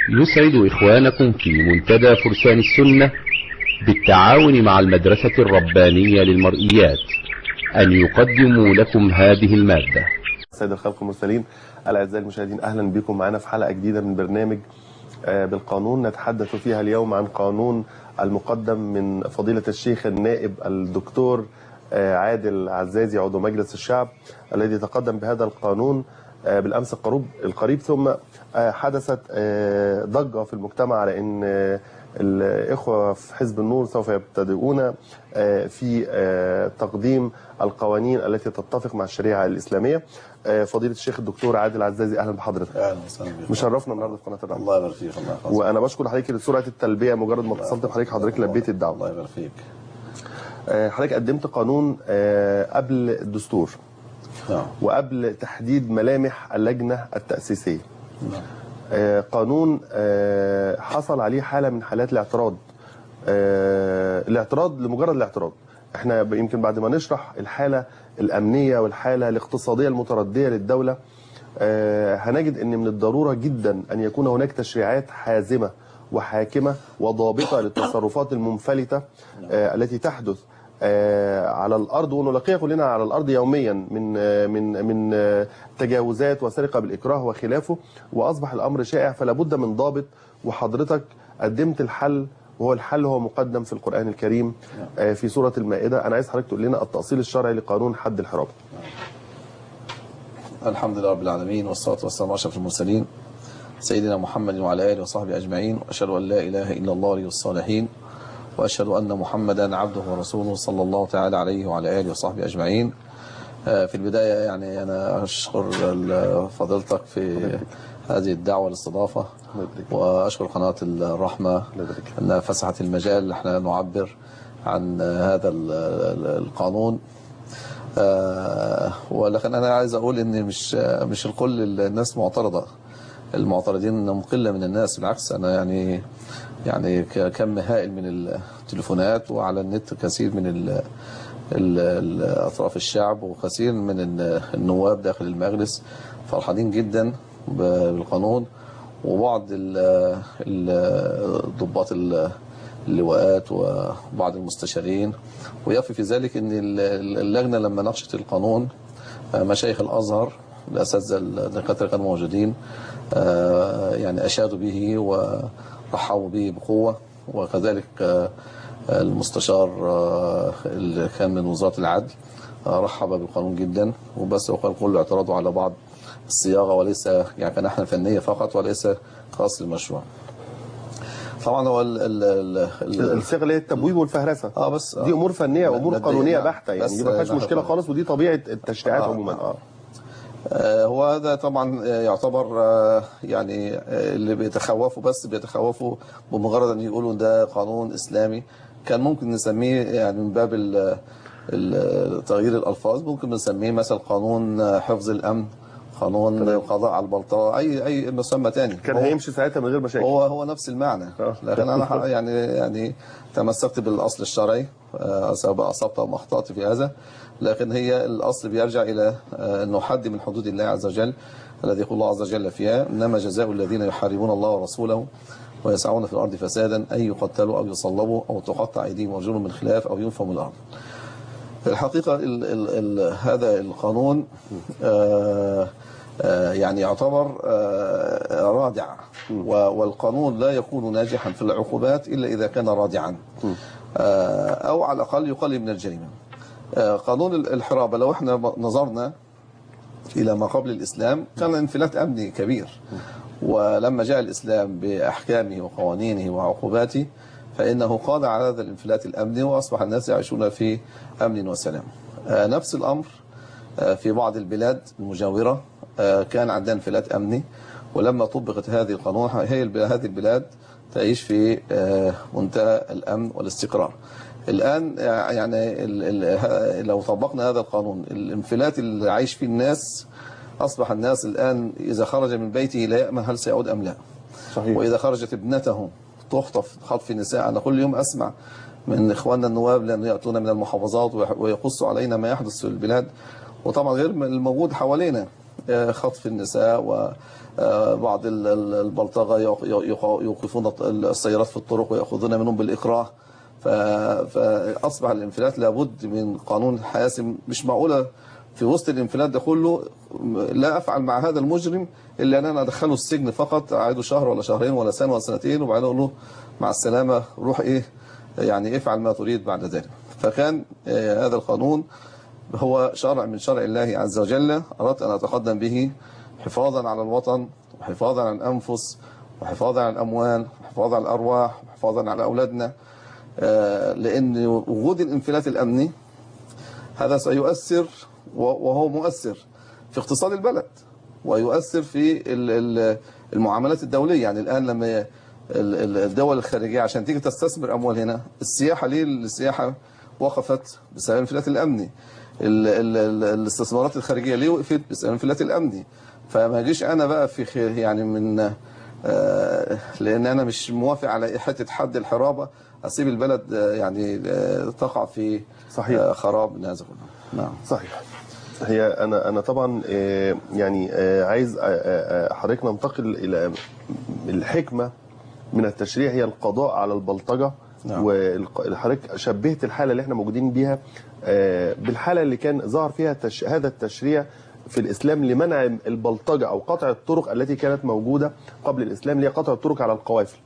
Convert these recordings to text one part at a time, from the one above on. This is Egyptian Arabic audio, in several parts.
يسعد إخوانكم في منتدى فرسان السنة بالتعاون مع المدرسة الربانية للمرئيات أن يقدموا لكم هذه المادة سيد الخلق المرسلين الأعزائي المشاهدين أهلا بكم معنا في حلقة جديدة من برنامج آه، بالقانون نتحدث فيها اليوم عن قانون المقدم من فضيلة الشيخ النائب الدكتور آه، عادل عزازي عضو مجلس الشعب الذي تقدم بهذا القانون آه، بالأمس القريب القريب ثم آه، حدثت آه، ضجة في المجتمع على أن آه، الإخوة في حزب النور سوف يبتدئون آه، في آه، تقديم القوانين التي تتفق مع الشريعة الإسلامية آه، فضيلة الشيخ الدكتور عادل عزازي أهلا بحضرتك اهلا وسهلا بك مشرفنا النهارده في قناة الرحمة الله يبارك فيك الله يحفظك وانا بشكر حضرتك لسرعه التلبيه مجرد ما اتصلت بحضرتك حضرتك لبيت الله الدعوه يبارك فيك آه، حضرتك قدمت قانون آه، قبل الدستور نعم وقبل تحديد ملامح اللجنه التاسيسيه نعم آه، قانون آه، حصل عليه حاله من حالات الاعتراض آه، الاعتراض لمجرد الاعتراض احنا ب- يمكن بعد ما نشرح الحاله الامنيه والحاله الاقتصاديه المترديه للدوله آه، هنجد ان من الضروره جدا ان يكون هناك تشريعات حازمه وحاكمه وضابطه للتصرفات المنفلته آه، التي تحدث آه، على الارض ونلاقيها كلنا على الارض يوميا من آه، من من آه، تجاوزات وسرقه بالاكراه وخلافه واصبح الامر شائع فلا بد من ضابط وحضرتك قدمت الحل وهو الحل هو مقدم في القران الكريم آه، في سوره المائده انا عايز حضرتك تقول لنا التاصيل الشرعي لقانون حد الحرابه الحمد لله رب العالمين والصلاة والسلام على أشرف المرسلين سيدنا محمد وعلى آله وصحبه أجمعين وأشهد أن لا إله إلا الله ولي الصالحين وأشهد أن محمدا عبده ورسوله صلى الله تعالى عليه وعلى آله وصحبه أجمعين آه، في البداية يعني أنا أشكر ال- فضيلتك في هذه الدعوة الاستضافة وأشكر قناة الرحمة أنها فسحت المجال احنا نعبر عن هذا ال- ال- القانون آه، ولكن انا عايز اقول ان مش مش الكل الناس معترضه المعترضين مقله من الناس بالعكس انا يعني يعني ك- كم هائل من التليفونات وعلى النت كثير من ال ال- ال- اطراف الشعب وكثير من ال- النواب داخل المجلس فرحانين جدا ب- بالقانون وبعض ال- ال- ضباط ال- اللواءات وبعض المستشارين ويكفي في ذلك ان ال- اللجنه لما ناقشت القانون آه، مشايخ الازهر الاساتذه الدكاتره كانوا موجودين آه، يعني اشادوا به ورحبوا به بقوه وكذلك آه، المستشار آه، اللي كان من وزاره العدل آه، رحب بالقانون جدا وبس وقال كله اعتراضه على بعض الصياغه وليس يعني كان احنا فنيه فقط وليس خاص للمشروع. طبعا هو ال ال ال ال الصيغه اللي هي التبويب والفهرسه اه بس دي امور فنيه وامور مادية، قانونيه نعم. بحته يعني بس دي ما فيهاش لا مشكله خطأ. خالص ودي طبيعه التشريعات آه، عموما اه آه، هو هذا طبعا آه، يعتبر آه، يعني آه، اللي بيتخوفوا بس بيتخوفوا بمجرد ان يقولوا ده قانون اسلامي كان ممكن نسميه يعني من باب ال- ال- تغيير الالفاظ ممكن نسميه مثلا قانون آه، حفظ الامن قانون القضاء على البلطجه اي اي مسمى تاني كان هو- هيمشي ساعتها من غير مشاكل هو هو نفس المعنى آه. لكن انا ح- يعني يعني تمسكت بالاصل الشرعي آه، سواء اصبت او اخطات في هذا لكن هي الاصل بيرجع الى آه، انه حد من حدود الله عز وجل الذي يقول الله عز وجل فيها انما جزاء الذين يحاربون الله ورسوله ويسعون في الارض فسادا ان يقتلوا او يصلبوا او تقطع ايديهم وارجلهم من خلاف او ينفوا من الارض. الحقيقة ال ال ال هذا القانون آه آه يعني يعتبر آه رادع و- والقانون لا يكون ناجحا في العقوبات إلا إذا كان رادعا آه أو على الأقل يقلل من الجريمة آه قانون ال- الحرابة لو احنا نظرنا إلى ما قبل الإسلام كان انفلات أمني كبير ولما جاء الإسلام بأحكامه وقوانينه وعقوباته فإنه قاد على هذا الانفلات الأمني وأصبح الناس يعيشون في أمن وسلام آه، نفس الأمر آه، في بعض البلاد المجاورة آه، كان عندها انفلات أمني ولما طبقت هذه القانون هي الب- هذه البلاد تعيش في آه، منتهى الأمن والاستقرار الآن يعني ال- ال- لو طبقنا هذا القانون الانفلات اللي عايش فيه الناس أصبح الناس الآن إذا خرج من بيته لا يأمن هل سيعود أم لا صحيح وإذا خرجت ابنته تخطف خطف نساء أنا كل يوم أسمع من إخواننا النواب لأنه يأتون من المحافظات ويح- ويقصوا علينا ما يحدث في البلاد وطبعا غير الموجود حوالينا آه، خطف النساء وبعض البلطغة يق- يق- يوقفون السيارات في الطرق ويأخذون منهم بالإكراه ف- فأصبح الانفلات لابد من قانون حاسم مش معقولة في وسط الانفلات ده كله لا أفعل مع هذا المجرم إلا أن أنا أدخله السجن فقط أعيده شهر ولا شهرين ولا سنة ولا سنتين وبعدين أقول له مع السلامة روح إيه يعني افعل ما تريد بعد ذلك فكان آه، هذا القانون هو شرع من شرع الله عز وجل أردت أن أتقدم به حفاظا على الوطن وحفاظا على الأنفس وحفاظا على الأموال وحفاظا على الأرواح وحفاظا على أولادنا آه، لأن وجود الانفلات الأمني هذا سيؤثر و- وهو مؤثر في اقتصاد البلد ويؤثر في ال- ال- المعاملات الدولية يعني الآن لما ي- ال- ال- الدول الخارجية عشان تيجي تستثمر أموال هنا السياحة ليه السياحة وقفت بسبب الانفلات الأمني ال- ال- ال- الاستثمارات الخارجية ليه وقفت بسبب الانفلات الأمني فما جيش أنا بقى في خ- يعني من آه، لأن أنا مش موافق على حتة حد الحرابة أسيب البلد آه، يعني آه، تقع في صحيح. آه، خراب من هذا كله نعم صحيح هي انا انا طبعا آه، يعني آه، عايز آه، آه، آه، حضرتك ننتقل الى الحكمه من التشريع هي القضاء على البلطجه نعم. وحضرتك شبهت الحاله اللي احنا موجودين بيها آه، بالحاله اللي كان ظهر فيها تش... هذا التشريع في الاسلام لمنع البلطجه او قطع الطرق التي كانت موجوده قبل الاسلام اللي هي قطع الطرق على القوافل.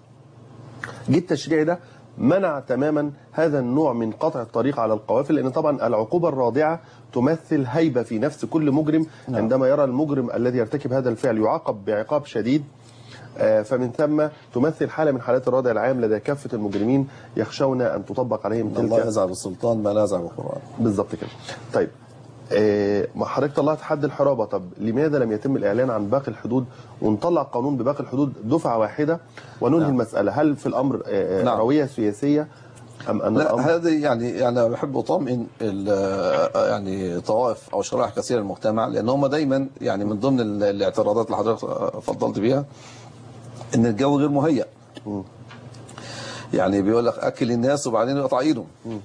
جه التشريع ده منع تماما هذا النوع من قطع الطريق على القوافل لان طبعا العقوبه الرادعه تمثل هيبه في نفس كل مجرم نعم. عندما يرى المجرم الذي يرتكب هذا الفعل يعاقب بعقاب شديد آه، فمن ثم تمثل حاله من حالات الردع العام لدى كافه المجرمين يخشون ان تطبق عليهم إن الله تلك يزعل بالسلطان ما لا يزعل بالقرآن بالظبط كده طيب آه، ما حضرتك طلعت حد الحرابه طب لماذا لم يتم الاعلان عن باقي الحدود ونطلع قانون بباقي الحدود دفعه واحده وننهي نعم. المساله هل في الامر آه، آه، نعم. رويه سياسيه ام ان لا الامر هذه يعني يعني أنا بحب اطمئن ال- يعني طوائف او شرائح كثيره من المجتمع لان هم دايما يعني من ضمن ال- الاعتراضات اللي حضرتك فضلت بيها ان الجو غير مهيأ مم. يعني بيقول لك اكل الناس وبعدين يقطع ايدهم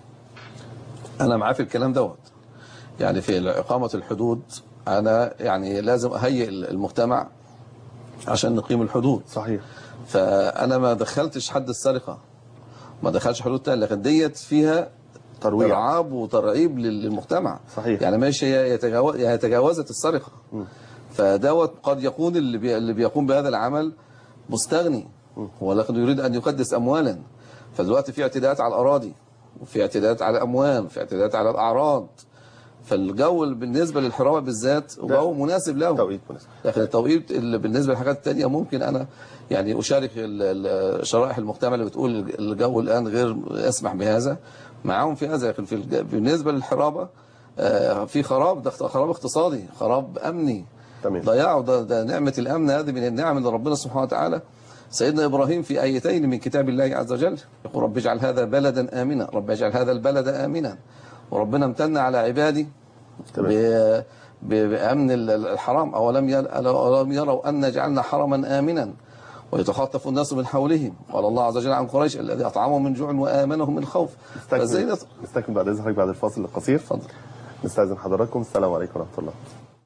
انا معاه في الكلام دوت يعني في اقامه الحدود انا يعني لازم اهيئ المجتمع عشان نقيم الحدود صحيح فانا ما دخلتش حد السرقه ما دخلش حدود تانية لكن ديت فيها ترويع ترعاب وترعيب لل- للمجتمع صحيح. يعني ماشي هي يتجاوز هي تجاوزت السرقه فدوت قد يكون اللي بي اللي بيقوم بهذا العمل مستغني ولكن يريد ان يقدس اموالا فدلوقتي في اعتداءات على الاراضي وفي اعتداءات على الاموال وفي اعتداءات على الاعراض فالجو اللي بالنسبه للحرابه بالذات جو مناسب له توقيت مناسب لكن التوقيت اللي بالنسبه للحاجات التانية ممكن انا يعني اشارك ال- ال- شرائح المجتمع اللي بتقول الجو الان غير يسمح بهذا معاهم في هذا لكن في الج- بالنسبه للحرابه آه، في خراب ده خراب اقتصادي خراب امني تمام ضياع ده, ده نعمه الامن هذه من النعم اللي ربنا سبحانه وتعالى سيدنا ابراهيم في ايتين من كتاب الله عز وجل يقول رب اجعل هذا بلدا امنا رب اجعل هذا البلد امنا وربنا امتن على عبادي تمام. ب- ب- بأمن ال- ال- الحرام أولم ير- أولم يروا أن جعلنا حرما آمنا ويتخطف الناس من حولهم قال الله عز وجل عن قريش الذي أطعمهم من جوع وآمنهم من خوف فازاي نستكمل نط- نستكمل بعد اذنك بعد الفاصل القصير اتفضل نستاذن حضراتكم السلام عليكم ورحمه الله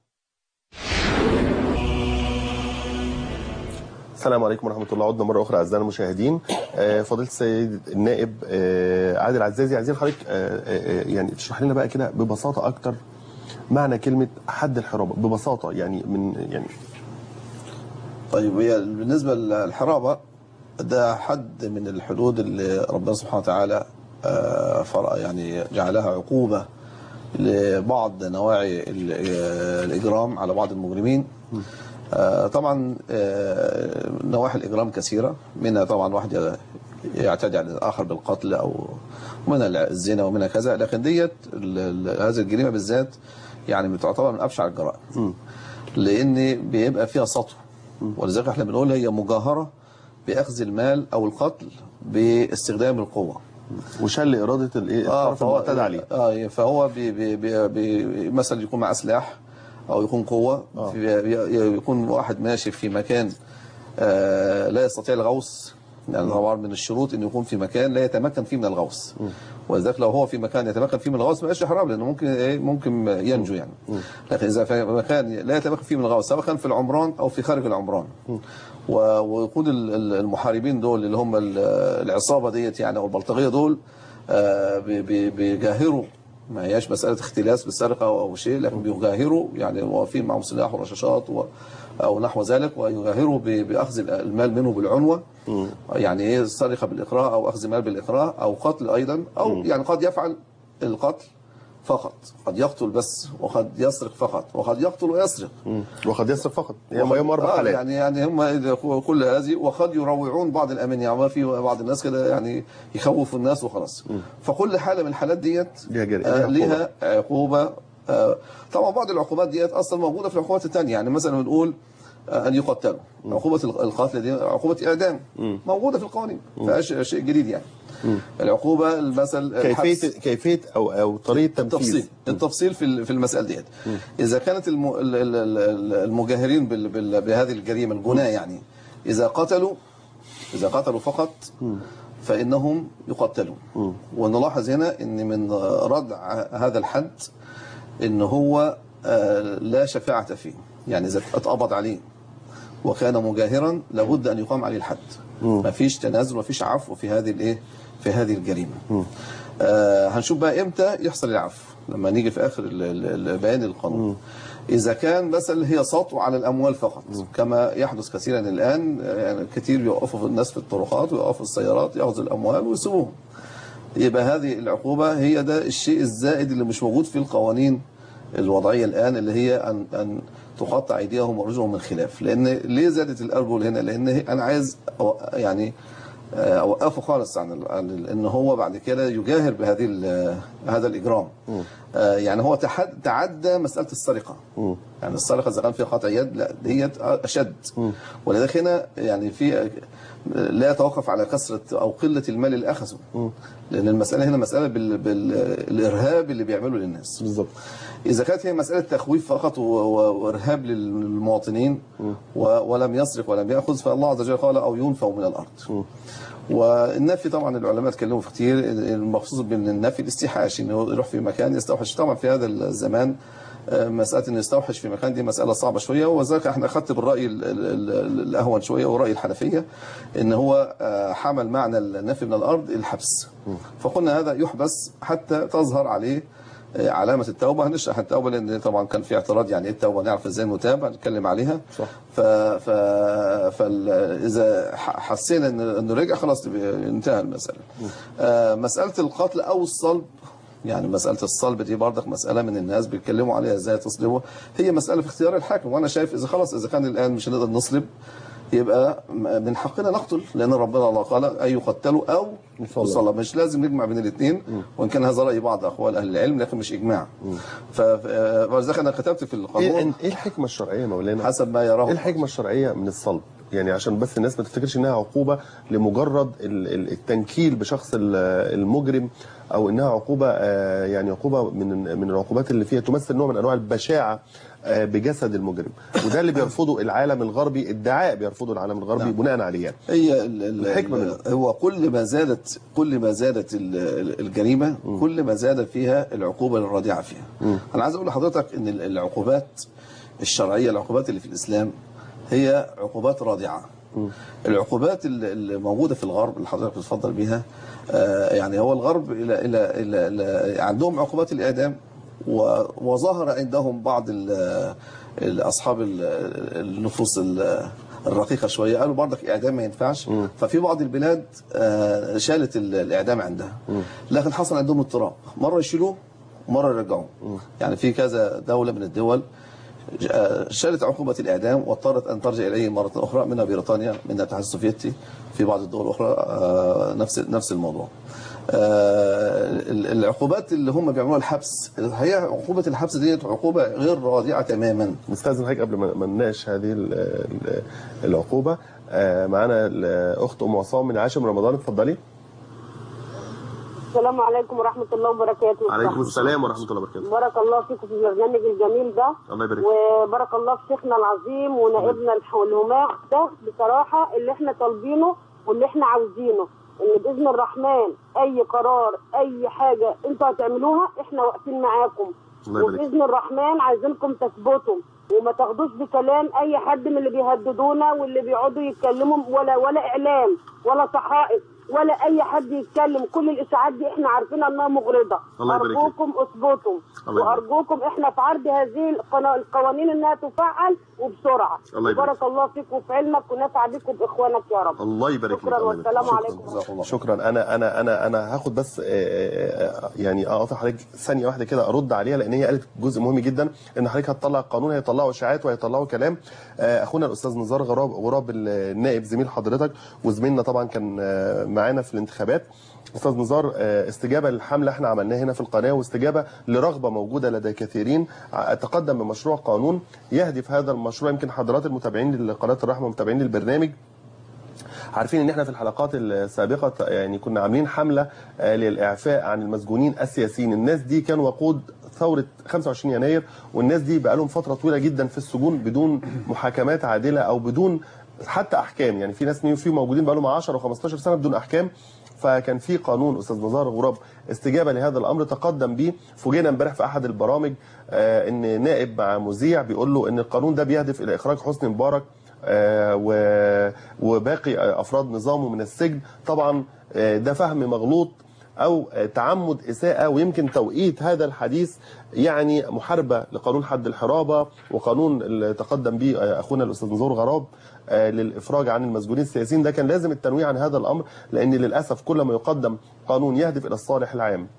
السلام عليكم ورحمه الله عدنا مره اخرى اعزائنا المشاهدين آه، فضيله السيد النائب آه، عادل عزازي عايزين حضرتك آه، آه، آه، يعني تشرح لنا بقى كده ببساطه اكتر معنى كلمه حد الحرابه ببساطه يعني من يعني طيب هي بالنسبة للحرابة ده حد من الحدود اللي ربنا سبحانه وتعالى آه، فرق يعني جعلها عقوبة لبعض نواعي ال- آه، الإجرام على بعض المجرمين آه، طبعا آه، نواحي الإجرام كثيرة منها طبعا واحد يعتدي على الآخر بالقتل أو منها الزنا ومنها كذا لكن ديت ال- ال- هذه الجريمة بالذات يعني بتعتبر من أبشع الجرائم لان بيبقى فيها سطو ولذلك احنا بنقول هي مجاهره باخذ المال او القتل باستخدام القوه وشل اراده الايه الطرف المعتدى عليه اه فهو بي بي بي بي مثلا يكون معاه سلاح او يكون قوه آه. في- بي- يكون واحد ماشي في مكان آه لا يستطيع الغوص يعني طبعا من الشروط انه يكون في مكان لا يتمكن فيه من الغوص ولذلك لو هو في مكان يتمكن فيه من الغوص ما يبقاش حرام لانه ممكن ايه ممكن ينجو يعني لكن اذا في مكان لا يتمكن فيه من الغوص سواء كان في العمران او في خارج العمران و- ويكون ال- ال- المحاربين دول اللي هم ال- العصابه ديت يعني او البلطجيه دول آه، بي- بي- بيجاهروا ما هياش مسألة اختلاس بالسرقة أو أو شيء لكن بيجاهروا يعني واقفين معهم سلاح ورشاشات و أو نحو ذلك ويجاهروا ب- بأخذ المال منه بالعنوة يعني إيه السرقة بالإكراه أو أخذ مال بالإكراه أو قتل أيضا أو يعني قد يفعل القتل فقط قد يقتل بس وقد يسرق فقط وقد يقتل ويسرق مم. وقد يسرق فقط هم يوم اربع آه حالات يعني يعني هم كل هذه وقد يروعون بعض الامن يعني ما في بعض الناس كده يعني يخوفوا الناس وخلاص فكل حاله من الحالات ديت ليها جري- آه ليها ليها عقوبه آه طبعا بعض العقوبات ديت اصلا موجوده في العقوبات الثانيه يعني مثلا بنقول آه ان يقتلوا عقوبه القتل دي عقوبه اعدام موجوده في القوانين فيهاش شيء جديد يعني العقوبه المثل الحبس. كيفيه كيفيه او او طريقه تنفيذ التفصيل التفصيل في ال- في المسألة ديت إذا كانت الم- ال- ال- ال- المجاهرين بال- بال- بهذه الجريمة الجناة يعني إذا قتلوا إذا قتلوا فقط فإنهم يقتلون ونلاحظ هنا أن من ردع هذا الحد أن هو آه، لا شفاعة فيه يعني إذا اتقبض عليه وكان مجاهرا لابد ان يقام عليه الحد ما فيش تنازل ما فيش عفو في هذه الايه في هذه الجريمه آه هنشوف بقى امتى يحصل العفو لما نيجي في اخر ال- ال- ال- بيان القانون اذا كان مثلا هي سطو على الاموال فقط كما يحدث كثيرا الان آه، يعني كثير يوقفوا الناس في الطرقات ويوقفوا السيارات ياخذوا الاموال ويسيبوهم يبقى هذه العقوبة هي ده الشيء الزائد اللي مش موجود في القوانين الوضعية الآن اللي هي أن أن تقطع أيديهم وأرجلهم من خلاف لأن ليه زادت الأرجل هنا لأن هي- أنا عايز أو- يعني آه، أوقفه خالص عن ال- عن ال- إن هو بعد كده يجاهر بهذه ال- هذا الإجرام آه، يعني هو تحد تعدى مسألة السرقة يعني السرقة إذا كان فيها قطع يد لا ديت أشد ولذلك هنا يعني في لا يتوقف على كثرة أو قلة المال اللي أخذه لأن المسألة هنا مسألة بال... بالإرهاب اللي بيعمله للناس بالظبط إذا كانت هي مسألة تخويف فقط و... و... وإرهاب للمواطنين و... ولم يسرق ولم يأخذ فالله عز وجل قال أو ينفوا من الأرض والنفي طبعا العلماء اتكلموا في كتير المخصوص بين النفي الاستيحاش انه يروح في مكان يستوحش طبعا في هذا الزمان آه، مسألة انه يستوحش في مكان دي مسألة صعبة شوية وذلك احنا اخذت بالرأي ال- ال- ال- الأهون شوية ورأي الحنفية ان هو آه، حمل معنى النفي من الأرض الحبس فقلنا هذا يحبس حتى تظهر عليه آه، علامة التوبة هنشرح التوبة لأن طبعا كان في اعتراض يعني ايه التوبة نعرف ازاي نتاب هنتكلم عليها صح. ف ف فإذا حسينا إن إنه رجع خلاص انتهى المسألة آه، مسألة القتل أو الصلب يعني مسألة الصلب دي برضك مسألة من الناس بيتكلموا عليها ازاي تصلبه هي مسألة في اختيار الحاكم وأنا شايف إذا خلاص إذا كان الآن مش هنقدر نصلب يبقى من حقنا نقتل لأن ربنا الله قال أن يقتلوا أو يصلب. يصلب مش لازم نجمع بين الاثنين وإن كان هذا رأي بعض أقوال أهل العلم لكن مش إجماع ف- ف- ولذلك أنا كتبت في ايه القانون ايه الحكمه الشرعيه يا مولانا حسب ما يراه ايه الحكمه الشرعيه من الصلب يعني عشان بس الناس ما تفتكرش انها عقوبه لمجرد ال- ال- التنكيل بشخص ال- المجرم او انها عقوبه آه، يعني عقوبه من من العقوبات اللي فيها تمثل نوع من انواع البشاعه آه، بجسد المجرم وده اللي بيرفضه العالم الغربي ادعاء بيرفضه العالم الغربي نعم. بناء عليه يعني. هي ال- ال- الحكمة ال- منه. هو كل ما زادت كل ما زادت ال- ال- الجريمه كل ما زاد فيها العقوبه الرادعه فيها. انا عايز اقول لحضرتك ان ال- العقوبات الشرعيه العقوبات اللي في الاسلام هي عقوبات رادعه. العقوبات ال- اللي موجوده في الغرب اللي حضرتك بتفضل بيها آه، يعني هو الغرب الى الى الى, إلى عندهم عقوبات الاعدام و- وظهر عندهم بعض ال- ال- اصحاب ال- النفوس ال- الرقيقه شويه قالوا برضك اعدام ما ينفعش ففي بعض البلاد آه، شالت ال- الاعدام عندها لكن حصل عندهم اضطراب مره يشيلوه ومره يرجعوه يعني في كذا دوله من الدول آه، شالت عقوبة الإعدام واضطرت أن ترجع إليه مرة أخرى منها بريطانيا منها الاتحاد السوفيتي في بعض الدول الأخرى آه، نفس نفس الموضوع آه، ال- العقوبات اللي هم بيعملوها الحبس هي عقوبة الحبس ديت عقوبة غير رادعة تماما نستاذن حضرتك قبل ما ما نناقش هذه ال- ال- العقوبه آه، معانا الاخت ام عصام من عاشر رمضان اتفضلي. السلام عليكم ورحمة الله وبركاته عليكم السلام ورحمه الله وبركاته. بارك الله فيكم في البرنامج الجميل ده الله يبارك فيك. وبارك الله في شيخنا العظيم ونائبنا الح- الهماغ ده بصراحة اللي احنا طالبينه واللي احنا عاوزينه ان باذن الرحمن اي قرار اي حاجه انتوا هتعملوها احنا واقفين معاكم الله يبارك وباذن الرحمن عايزينكم تثبتوا وما تاخدوش بكلام اي حد من اللي بيهددونا واللي بيقعدوا يتكلموا ولا ولا اعلام ولا صحائف ولا اي حد يتكلم كل الاشاعات دي احنا عارفينها انها مغرضه الله يبارك فيك. ارجوكم اثبتوا الله يبارك. وارجوكم احنا في عرض هذه القنا- القوانين انها تفعل وبسرعه الله يبارك. بارك الله فيك وفي علمك ونفع بكم باخوانك يا رب الله يبارك فيك شكرا الله يبارك والسلام فيك. عليكم جزاكم الله خير. شكرا انا انا انا انا هاخد بس آه، آه، آه، يعني اقاطع حضرتك ثانيه واحده كده ارد عليها لان هي قالت جزء مهم جدا ان حضرتك هتطلع قانون هيطلعوا اشاعات وهيطلعوا كلام آه، اخونا الاستاذ نزار غراب غراب النائب زميل حضرتك وزميلنا طبعا كان آه، معانا في الانتخابات استاذ نزار آه، استجابه للحمله احنا عملناها هنا في القناه واستجابه لرغبه موجوده لدى كثيرين ع- تقدم بمشروع قانون يهدف هذا المشروع يمكن حضرات المتابعين لقناه الرحمه متابعين للبرنامج عارفين ان احنا في الحلقات السابقه يعني كنا عاملين حمله آه، للاعفاء عن المسجونين السياسيين الناس دي كانوا وقود ثوره 25 يناير والناس دي بقى لهم فتره طويله جدا في السجون بدون محاكمات عادله او بدون حتى احكام يعني في ناس في موجودين بقى لهم 10 و15 سنه بدون احكام فكان في قانون استاذ نزار غراب استجابه لهذا الامر تقدم به فوجئنا امبارح في احد البرامج آه، ان نائب مع مذيع بيقول له ان القانون ده بيهدف الى اخراج حسني مبارك آه، و- وباقي آه، افراد نظامه من السجن طبعا آه، ده فهم مغلوط او آه، تعمد اساءه ويمكن توقيت هذا الحديث يعني محاربه لقانون حد الحرابه وقانون اللي تقدم به آه، اخونا الاستاذ نزور غراب آه، للافراج عن المسجونين السياسيين ده كان لازم التنويه عن هذا الامر لان للاسف كل ما يقدم قانون يهدف الى الصالح العام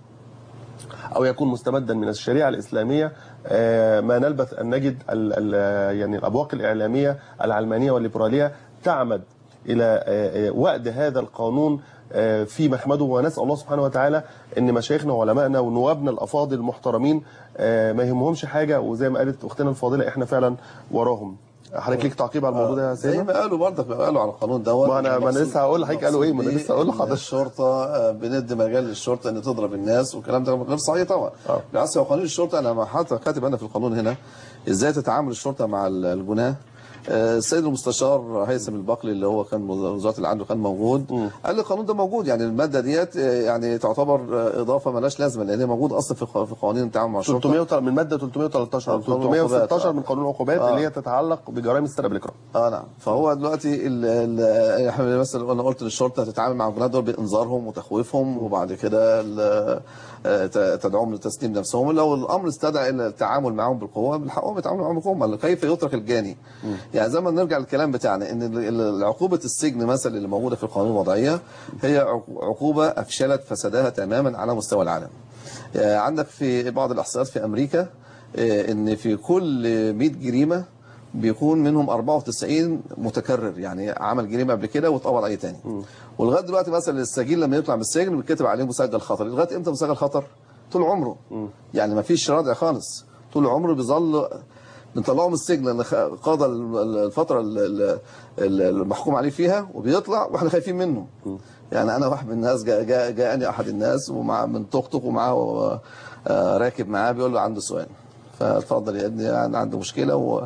او يكون مستمدا من الشريعه الاسلاميه آه، ما نلبث ان نجد ال ال يعني الابواق الاعلاميه العلمانيه والليبراليه تعمد الى آه، آه، وأد هذا القانون آه، في محمده ونسال الله سبحانه وتعالى ان مشايخنا وعلمائنا ونوابنا الافاضل المحترمين آه، ما يهمهمش حاجه وزي ما قالت اختنا الفاضله احنا فعلا وراهم حضرتك ليك تعقيب على الموضوع ده يا زي سيدنا ما قالوا برضك قالوا على القانون دوت ما أنا- ما أنا المقصود- لسه هقول لحضرتك قالوا إيه، ما أنا المقصود لسه هقول بيه لحضرتك. إن الشرطه آه، بندي مجال للشرطه ان تضرب الناس والكلام ده غير صحيح طبعا آه. بالعكس هو قانون الشرطه انا ما حاطط كاتب انا في القانون هنا ازاي تتعامل الشرطه مع ال- الجناه آه، السيد المستشار هيثم البقلي اللي هو كان وزاره العدل كان موجود قال لي القانون ده موجود يعني الماده ديت آه، يعني تعتبر آه، اضافه ملهاش لازمه لان هي موجود اصلا في ق- في قوانين التعامل مع الشرطه 300 من ماده 313 او آه، قانون العقوبات، 316 آه. من قانون العقوبات آه. اللي هي تتعلق بجرائم السرقه بالاكراه اه نعم فهو دلوقتي ال ال احنا مثلا انا قلت للشرطه هتتعامل مع الجنات دول بانذارهم وتخويفهم وبعد كده ال- آه، ت- تدعوهم لتسليم نفسهم لو الامر استدعى الى التعامل معهم بالقوه من حقهم يتعاملوا معهم بالقوه أمال كيف يترك الجاني يعني زي ما نرجع للكلام بتاعنا ان ال- ال- عقوبه السجن مثلا اللي موجوده في القانون الوضعيه هي عق- عقوبه افشلت فسادها تماما على مستوى العالم آه، عندك في بعض الاحصائيات في امريكا آه، ان في كل 100 جريمه بيكون منهم 94 متكرر يعني عمل جريمه قبل كده واتقبض عليه تاني ولغايه دلوقتي مثلا السجين لما يطلع من السجن بيتكتب عليه مسجل خطر لغايه امتى مسجل خطر طول عمره يعني ما فيش ردع خالص طول عمره بيظل بنطلعه من السجن لان خ- قضى ال- ال- الفتره ال- ال- ال- المحكوم عليه فيها وبيطلع واحنا خايفين منه يعني انا واحد من الناس جاء جاء جاءني احد الناس ومع من توك ومعاه آه، راكب معاه بيقول له عنده سؤال فاتفضل يا ابني انا عندي مشكله و...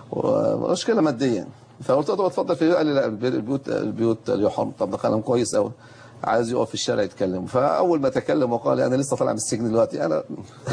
ومشكله ماديه فقلت له طب اتفضل في قال لي لا البيوت البيوت يحرم طب ده كلام كويس قوي عايز يقف في الشارع يتكلم فاول ما تكلم وقال انا لسه طالع من السجن دلوقتي انا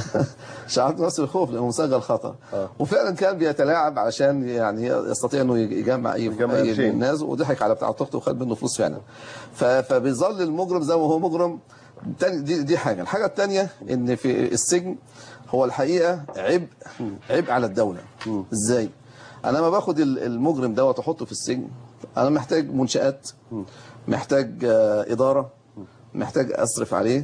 شعرت نفسي بالخوف لانه مسجل خطر وفعلا كان بيتلاعب علشان يعني يستطيع انه يجمع اي يجمع اي قرشين. من الناس وضحك على بتاع التخت وخد منه فلوس فعلا ف- فبيظل المجرم زي ما هو مجرم تاني دي دي حاجه الحاجه الثانيه ان في السجن هو الحقيقه عبء عبء على الدوله ازاي انا لما باخد ال- المجرم دوت واحطه في السجن انا محتاج منشات محتاج آه، اداره محتاج اصرف عليه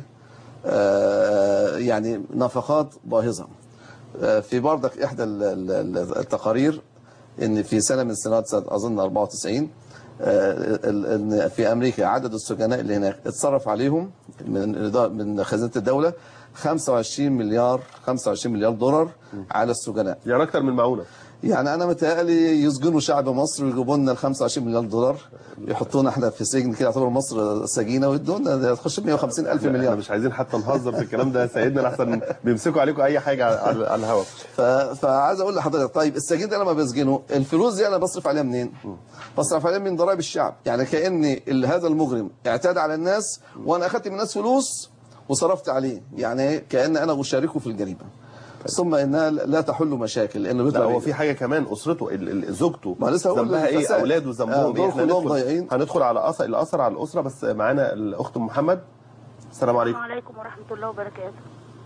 آه، يعني نفقات باهظه آه، في بردك احدى ال- ال- ال- التقارير ان في سنه من السنوات سنه اظن 94 آه، ال- ان في امريكا عدد السجناء اللي هناك اتصرف عليهم من الإدارة- من خزينه الدوله 25 مليار 25 مليار دولار على السجناء يعني اكتر من معونه يعني انا متهيألي يسجنوا شعب مصر ويجيبوا لنا ال 25 مليار دولار يحطونا احنا في سجن كده يعتبر مصر سجينه ويدوا لنا تخش 150 الف احنا مليار مش عايزين حتى نهزر في الكلام ده يا سيدنا لحسن بيمسكوا عليكم اي حاجه على, على الهواء ف... فعايز اقول لحضرتك طيب السجين ده لما بسجنه الفلوس دي انا بصرف عليها منين؟ بصرف عليها من ضرائب الشعب يعني كاني ال- هذا المجرم اعتدى على الناس وانا اخذت من الناس فلوس وصرفت عليه يعني كان انا اشاركه في الجريمه ثم انها لا تحل مشاكل لانه لا بيطلع هو في حاجه كمان اسرته ال- ال- زوجته ما لسه هقول ذنبها ايه الفساد. اولاده آه، ذنبهم دول ايه احنا كلهم هندخل ضايعين. هندخل على اثر الاثر على الاسره بس معانا الاخت ام محمد السلام عليكم السلام عليكم ورحمة الله وبركاته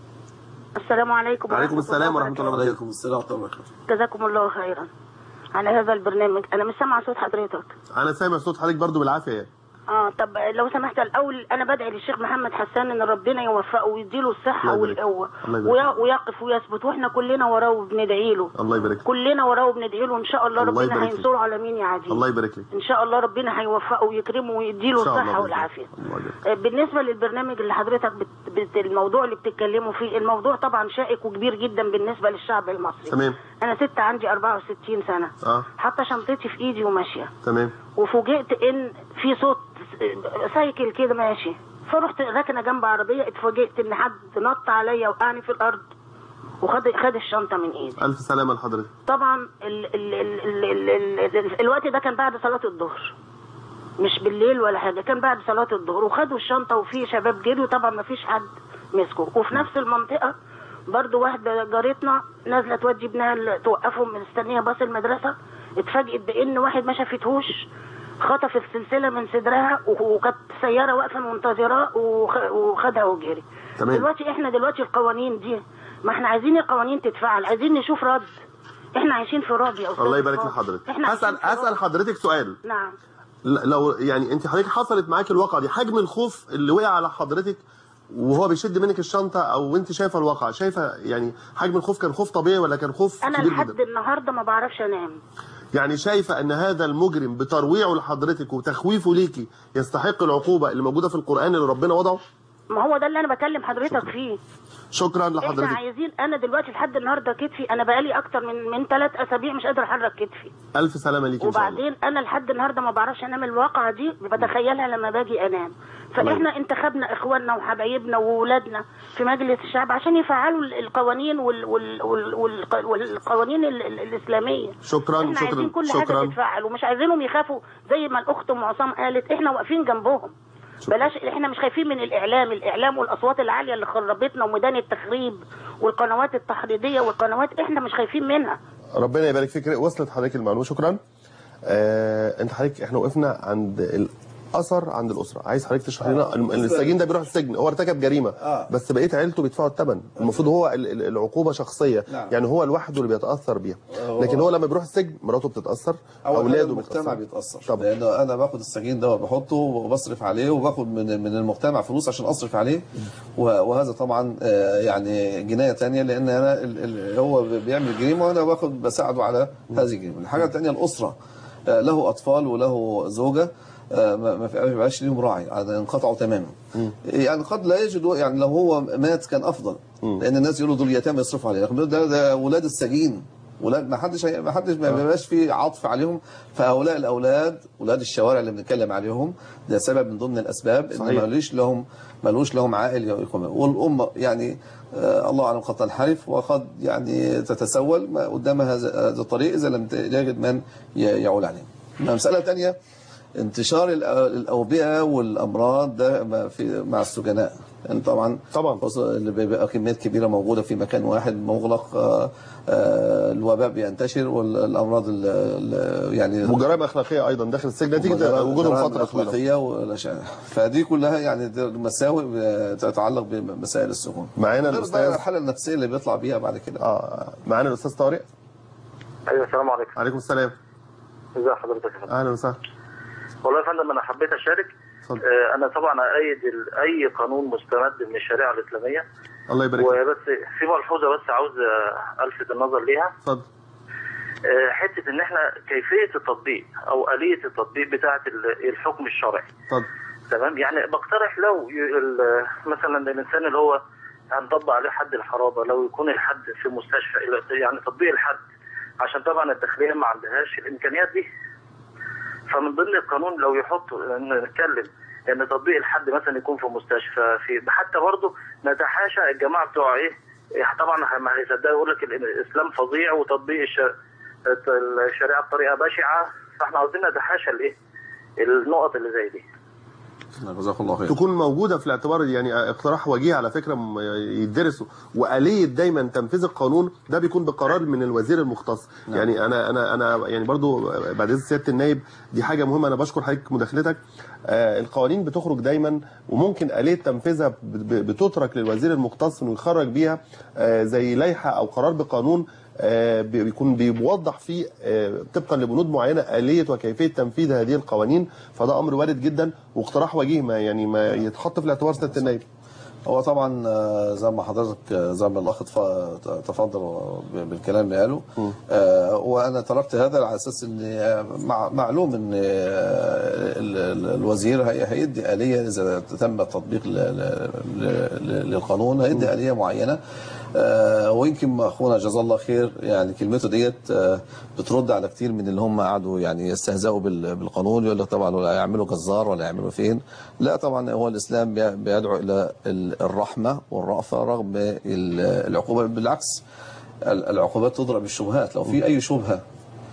السلام عليكم وعليكم السلام ورحمه الله وبركاته عليكم السلام ورحمه الله وبركاته جزاكم الله خيرا على هذا البرنامج أنا مش سامعة صوت حضرتك انا سامع صوت حضرتك برضو بالعافيه يعني. اه طب لو سمحت الاول انا بدعي للشيخ محمد حسان ان ربنا يوفقه ويديله الصحه الله يبارك. والقوه الله يبارك. وي- ويقف ويثبت واحنا كلنا وراه وبندعي له الله يبارك فيك. كلنا وراه وبندعي له ان شاء الله الله ربنا يبارك فيك. هينصره على مين يا عزيز الله يبارك لك ان شاء الله ربنا هيوفقه ويكرمه ويديله إن شاء الله الصحه بإذن والعافيه الله. الله يبارك. آه، بالنسبه للبرنامج اللي حضرتك بت... بت... الموضوع اللي بتتكلموا فيه الموضوع طبعا شائك وكبير جدا بالنسبه للشعب المصري تمام انا ست عندي 64 سنه اه حاطه شنطتي في ايدي وماشيه تمام وفوجئت ان في صوت سايكل كده ماشي فرحت راكنه جنب عربيه اتفاجئت ان حد نط عليا وقعني في الارض وخد خد الشنطه من ايدي الف سلامه لحضرتك طبعا ال ال ال ال ال ال ال الوقت ده كان بعد صلاه الظهر مش بالليل ولا حاجه كان بعد صلاه الظهر وخدوا الشنطه وفي شباب جريوا طبعا ما فيش حد مسكه وفي نفس المنطقه برضو واحده جارتنا نازله تودي ابنها ال- توقفهم مستنيه باص المدرسه اتفاجئت بان واحد ما شافتهوش خطف السلسله من صدرها و- وكانت سياره واقفه منتظراه وخ- وخدها وجري تمام. دلوقتي احنا دلوقتي القوانين دي ما احنا عايزين القوانين تتفعل عايزين نشوف رد احنا عايشين في رعب يا استاذ الله يبارك فاضل. لحضرتك احنا هسال عايشين في اسال رعب. حضرتك سؤال نعم ل- لو يعني انت حضرتك حصلت معاك الواقعه دي حجم الخوف اللي وقع على حضرتك وهو بيشد منك الشنطه او انت شايفه الواقعه شايفه يعني حجم الخوف كان خوف طبيعي ولا كان خوف انا كبير لحد جدا النهارده ما بعرفش انام يعني شايفه ان هذا المجرم بترويعه لحضرتك وتخويفه ليكي يستحق العقوبه اللي موجوده في القران اللي ربنا وضعه ما هو ده اللي انا بكلم حضرتك فيه شكرا احنا لحضرتك عايزين انا دلوقتي لحد النهارده كتفي انا بقالي اكتر من من ثلاث اسابيع مش قادره احرك كتفي الف سلامه ليكي ان شاء الله وبعدين انا لحد النهارده ما بعرفش انام الواقعه دي بتخيلها لما باجي انام فاحنا انتخبنا اخواننا وحبايبنا وولادنا في مجلس الشعب عشان يفعلوا ال- القوانين وال وال وال وال والقوانين ال- ال- الاسلاميه شكرا احنا عايزين شكرا كل حاجه شكرا تتفعل ومش عايزينهم يخافوا زي ما الاخت ام عصام قالت احنا واقفين جنبهم بلاش احنا مش خايفين من الاعلام الاعلام والاصوات العاليه اللي خربتنا وميدان التخريب والقنوات التحريضيه والقنوات احنا مش خايفين منها ربنا يبارك فيك وصلت حضرتك المعلومه شكرا آه انت حضرتك احنا وقفنا عند الاثر عند الاسره عايز حضرتك تشرح لنا الم- السجين ده بيروح السجن هو ارتكب جريمه آه. بس بقيه عيلته بيدفعوا الثمن المفروض هو ال- ال- العقوبه شخصيه نعم. يعني هو لوحده اللي بيتاثر بيها هو- لكن هو لما بيروح السجن مراته بتتاثر اول حاجه اولاده المجتمع بيتاثروا بيتاثر طبعا. لانه انا باخد السجين ده وبحطه وبصرف عليه وباخد من من المجتمع فلوس عشان اصرف عليه و- وهذا طبعا آه، يعني جنايه تانية لان انا ال- ال- هو بيعمل جريمه وانا باخد بساعده على هذه الجريمه الحاجه الثانيه الاسره آه، له اطفال وله زوجه آه، ما ما في- ما بيبقاش ليهم راعي يعني انقطعوا تماما يعني قد لا يجد يعني لو هو مات كان افضل لان الناس يقولوا دول يتامى يصرفوا عليه لكن ده ده اولاد السجين ولاد ما حدش هي- ما حدش ما بيبقاش في عطف عليهم فهؤلاء الاولاد اولاد الشوارع اللي بنتكلم عليهم ده سبب من ضمن الاسباب ان صحيح. مالوش لهم مالوش لهم عائل يقوم والام يعني آه الله اعلم قد تنحرف وقد يعني تتسول ما قدامها هذا هذا الطريق اذا لم تجد من ي- يعول عليه. مساله ثانيه انتشار الأ- الاوبئه والامراض ده ما في مع السجناء يعني طبعا طبعا. خصوصا اللي بيبقى كميات كبيره موجوده في مكان واحد مغلق آه، آه، الوباء بينتشر والامراض ال- ال- يعني وجرائم اخلاقيه ايضا داخل السجن نتيجه وجودهم جرائم فتره طويله اخلاقيه والاشياء فدي كلها يعني دي مساوئ تتعلق بمسائل السجون معانا غير بقى الاستاذ الحاله النفسيه اللي بيطلع بيها بعد كده اه معانا الاستاذ طارق ايوه السلام عليكم عليكم السلام ازي حضرتك يا فندم اهلا وسهلا والله يا فندم انا حبيت اشارك اتفضل. آه، انا طبعا ايد ال- اي قانون مستمد من الشريعه الاسلاميه الله يبارك فيك وبس في ملحوظه بس عاوز آه، الفت النظر ليها اتفضل آه، حته ان احنا كيفيه التطبيق او اليه التطبيق بتاعه ال- الحكم الشرعي اتفضل تمام يعني بقترح لو ي- ال- مثلا الانسان اللي هو هنطبق عليه حد الحرابه لو يكون الحد في مستشفى يعني تطبيق الحد عشان طبعا الداخليه ما عندهاش الامكانيات دي فمن ضمن القانون لو يحطوا ان نتكلم ان تطبيق الحد مثلا يكون في مستشفى في حتى برضه نتحاشى الجماعه بتوع ايه إيه طبعا ما هيصدقوا يقول لك الاسلام فظيع وتطبيق الش- الشريعه بطريقه بشعه فاحنا عاوزين نتحاشى الايه النقط اللي زي دي جزاك الله خير تكون موجوده في الاعتبار يعني اقتراح وجيه على فكره م- يدرس واليه دايما تنفيذ القانون ده بيكون بقرار من الوزير المختص نعم. يعني انا انا انا يعني برضو بعد اذن سياده النائب دي حاجه مهمه انا بشكر حضرتك مداخلتك آه القوانين بتخرج دايما وممكن اليه تنفيذها ب- ب- بتترك للوزير المختص انه يخرج بيها آه زي لائحه او قرار بقانون آه، بي- بيكون بيوضح فيه آه، طبقا لبنود معينه اليه وكيفيه تنفيذ هذه القوانين فده امر وارد جدا واقتراح وجيه ما يعني ما يتحط في الاعتبار سياده النائب هو طبعا آه، زي ما حضرتك آه، زي ما الاخ تف- تفضل ب- بالكلام اللي قاله آه، وانا تركت هذا على اساس ان آه، مع- معلوم ان آه، ال- ال- الوزير هي- هيدي اليه اذا تم التطبيق ل- ل- ل- للقانون هيدي اليه معينه آه، ويمكن اخونا جزاه الله خير يعني كلمته ديت آه، بترد على كتير من اللي هم قعدوا يعني يستهزئوا بال- بالقانون يقول لك طبعا ولا يعملوا جزار ولا يعملوا فين لا طبعا هو الاسلام بي- بيدعو الى ال- الرحمه والرأفه رغم ال- العقوبه بالعكس ال- العقوبات تضرب بالشبهات لو في اي شبهه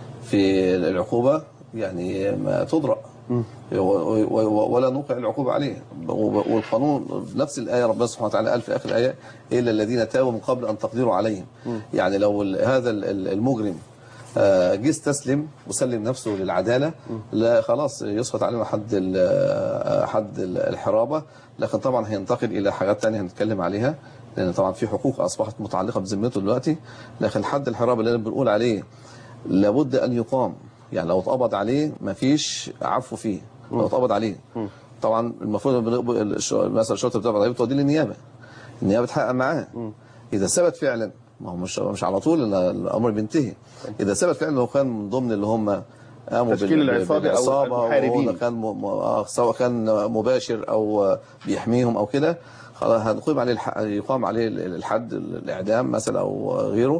في العقوبه يعني ما تضرأ و- و- و- ولا نوقع العقوبة عليه و- والقانون نفس الآية ربنا سبحانه وتعالى قال في آخر الآية إلا الذين تابوا من قبل أن تقدروا عليهم يعني لو ال- هذا ال- ال- المجرم آه، جه استسلم وسلم نفسه للعدالة لا خلاص يسقط عليه حد ال- آه، حد ال- الحرابة لكن طبعا هينتقل إلى حاجات تانية هنتكلم عليها لأن طبعا في حقوق أصبحت متعلقة بذمته دلوقتي لكن حد الحرابة اللي بنقول عليه لابد أن يقام يعني لو اتقبض عليه مفيش عفو فيه لو اتقبض عليه طبعا المفروض بن- الش- مثلا الشرطه بتقبض عليه بتوديه للنيابه النيابه تحقق معاه اذا ثبت فعلا ما هو مش مش على طول إن الامر بينتهي اذا ثبت فعلا انه كان من ضمن اللي هم قاموا تشكيل بال- العصابة أو بالعصابة المحاربين. وهو كان م... م... آه، سواء كان مباشر او بيحميهم او كده خلاص هنقيم عليه الح... يقام عليه الحد الاعدام مثلا او غيره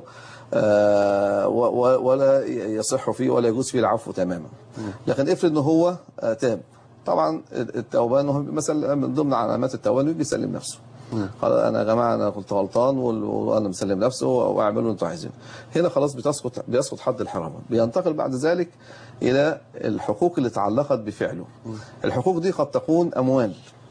آه، و- و- ولا يصح فيه ولا يجوز فيه العفو تماما لكن افرض ان هو آه، تاب طبعا التوبان هو مثلا من ضمن علامات التوبان إنه بيسلم نفسه خلاص انا يا جماعه انا كنت غلطان وال- وانا مسلم نفسه واعملوا اللي انتوا عايزينه هنا خلاص بتسقط بيسقط حد الحرام بينتقل بعد ذلك الى الحقوق اللي تعلقت بفعله الحقوق دي قد تكون اموال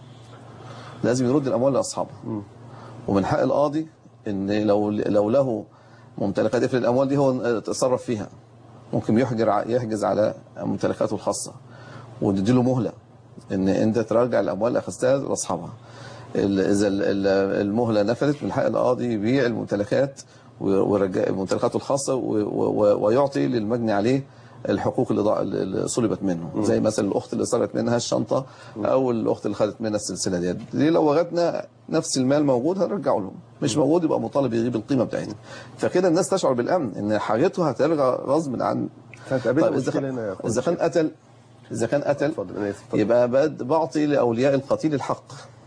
لازم يرد الاموال لاصحابها ومن حق القاضي ان لو لو له ممتلكات افرض الاموال دي هو تصرف فيها ممكن يحجر ع- يحجز على ممتلكاته الخاصه ونديله مهله ان انت ترجع الاموال اللي اخذتها لاصحابها ال- اذا ال- ال- المهله نفذت من حق القاضي يبيع الممتلكات ويرجع ممتلكاته الخاصه و- و- ويعطي للمجني عليه الحقوق اللي ضاع- اللي صلبت منه زي مثلا الاخت اللي سرقت منها الشنطه او الاخت اللي خدت منها السلسله ديت دي لو وجدنا نفس المال موجود هنرجعه لهم مش موجود يبقى مطالب يغيب القيمه بتاعتها فكده الناس تشعر بالامن ان حاجته هترجع غصب عن هتقابلنا طيب اذا مشكله هنا يا كان أخويا. اذا كان قتل اذا كان قتل اتفضل انا اسف اتفضل. يبقى بد- بعطي لاولياء القتيل الحق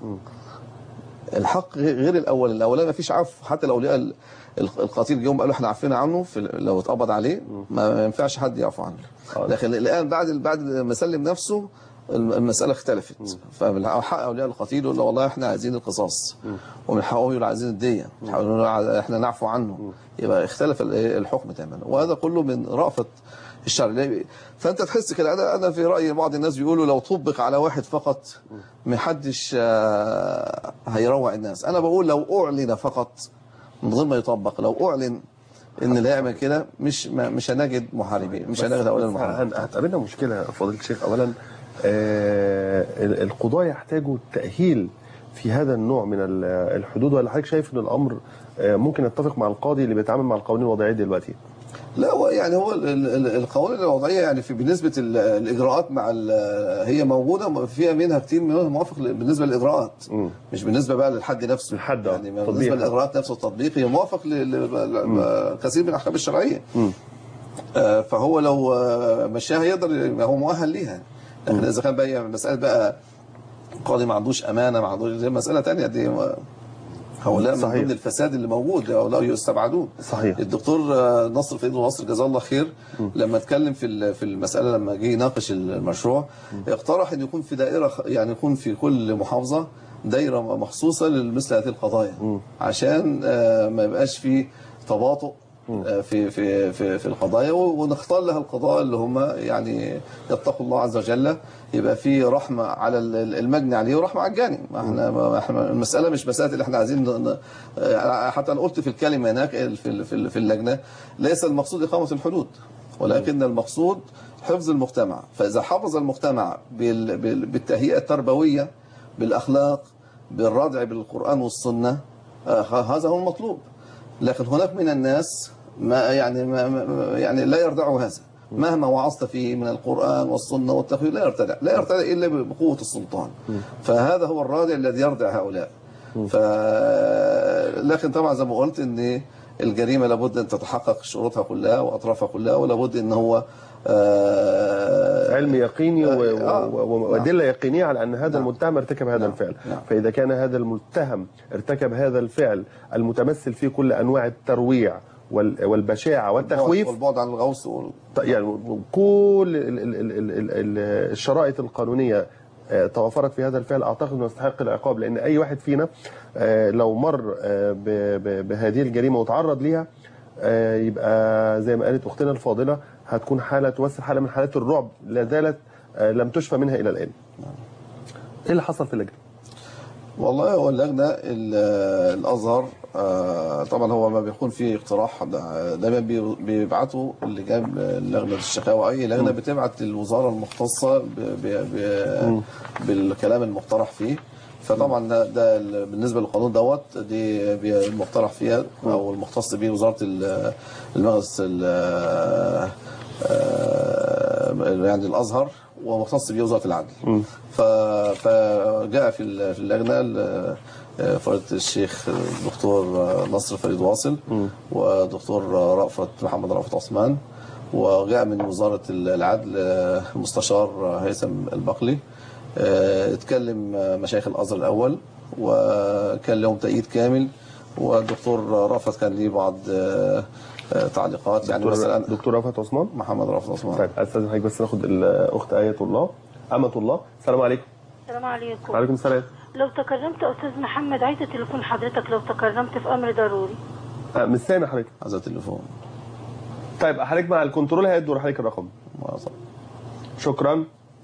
الحق غير غير الاول الاولاني ما فيش عفو حتى الاولياء ال- ال- القتيل جم قالوا احنا عفينا عنه في ال- لو اتقبض عليه ما ما ينفعش حد يعفو عنه آه. لكن الان بعد بعد ما سلم نفسه الم- المساله اختلفت فمن حق اولياء القتيل يقول له والله احنا عايزين القصاص ومن حقهم يقولوا عايزين الديه من حقهم يقولوا ع- احنا نعفو عنه يبقى اختلف ال- الحكم تماما وهذا كله من رأفة الشرع ليه؟ فانت تحس كده انا انا في رايي بعض الناس بيقولوا لو طبق على واحد فقط محدش آه، هيروع الناس انا بقول لو اعلن فقط من غير ما يطبق لو اعلن ان اللي يعمل كده مش ما مش هنجد محاربين مش هنجد هؤلاء بس المحاربين هن- هتقابلنا مشكله يا فضيله الشيخ اولا آه، ال- القضاة يحتاجوا تأهيل في هذا النوع من ال- الحدود ولا حضرتك شايف ان الامر آه، ممكن يتفق مع القاضي اللي بيتعامل مع القوانين الوضعيه دلوقتي لا هو يعني هو ال- ال- القوانين الوضعيه يعني في بالنسبه ال- الاجراءات مع ال- هي موجوده فيها منها كتير منها موافق ل- بالنسبه للاجراءات مم. مش بالنسبه بقى للحد نفسه الحد، آه. يعني تطبيق. بالنسبه للاجراءات نفسه التطبيق هي موافق لكثير من الاحكام الشرعيه مم. آه، فهو لو آه، مشاها يقدر يبقى هو مؤهل ليها لكن اذا كان بقى مساله بقى قاضي ما عندوش امانه ما عندوش دي مساله ثانيه دي ما- هؤلاء من صحيح. ضمن الفساد اللي موجود هؤلاء يستبعدون صحيح. الدكتور آه، نصر فريد نصر جزاه الله خير لما اتكلم في ال- في المساله لما جه يناقش المشروع اقترح ان يكون في دائره خ- يعني يكون في كل محافظه دايره مخصوصه لمثل هذه القضايا عشان آه، ما يبقاش في تباطؤ آه، في في في في القضايا و- ونختار لها القضاء اللي هم يعني يتقوا الله عز وجل يبقى في رحمه على ال- ال- المجني عليه ورحمه على الجاني ما احنا ما احنا المساله مش مساله اللي احنا عايزين ن- ن- آه، حتى انا قلت في الكلمه هناك في ال- في ال- في اللجنه ليس المقصود اقامه الحدود ولكن المقصود حفظ المجتمع فاذا حفظ المجتمع بال- بال- بالتهيئه التربويه بالاخلاق بالردع بالقران والسنه آه، هذا هو المطلوب لكن هناك من الناس ما يعني ما ما- يعني لا يردع هذا مهما وعظت فيه من القرآن والسنة والتقويم لا يرتدع لا يرتدع إلا بقوة السلطان فهذا هو الرادع الذي يردع هؤلاء ف لكن طبعا زي ما قلت ان الجريمة لابد ان تتحقق شروطها كلها واطرافها كلها ولابد ان هو آه، علم يقيني و- و- آه، و- و- نعم. وادله يقينيه على ان هذا المتهم ارتكب هذا نعم. الفعل نعم. فاذا كان هذا المتهم ارتكب هذا الفعل المتمثل في كل انواع الترويع وال- والبشاعه والتخويف والبعد عن الغوص وال- ط- يعني كل ال- ال- ال- ال- ال- ال- الشرائط القانونيه آه، توفرت في هذا الفعل اعتقد انه يستحق العقاب لان اي واحد فينا آه، لو مر آه، ب- ب- بهذه الجريمه وتعرض ليها آه، يبقى زي ما قالت اختنا الفاضله هتكون حاله تمثل حاله من حالات الرعب لا زالت آه، لم تشفى منها الى الان. ايه اللي حصل في اللجنه؟ والله هو اللجنة ال- الأزهر آه، طبعا هو ما بيكون فيه اقتراح دا- دايما بي- بيبعتوا اللجان لجنة الشكاوى أي لجنة بتبعت للوزارة المختصة ب- ب- ب- بالكلام المقترح فيه فطبعا ده, ده ال- بالنسبة للقانون دوت دي بي- المقترح فيها أو المختص به وزارة ال- المجلس ال- آه، يعني الازهر ومختص به وزاره العدل ف- فجاء في ال- في اللجنه ال- آه، فضيله الشيخ الدكتور نصر فريد واصل ودكتور رأفت محمد رأفت عثمان وجاء من وزاره العدل آه، المستشار هيثم البقلي آه، اتكلم مشايخ الازهر الاول وكان لهم تأييد كامل والدكتور رأفت كان ليه بعض آه، آه، تعليقات يعني دكتور مثلا دكتور رفعت عثمان محمد رأفت عثمان طيب استاذن حضرتك بس ناخد الاخت ايه الله امه الله السلام عليكم السلام عليكم وعليكم السلام لو تكرمت يا استاذ محمد عايزه تليفون حضرتك لو تكرمت في امر ضروري آه، مش سامع حضرتك هذا التليفون طيب حضرتك مع الكنترول هيدور حضرتك الرقم شكرا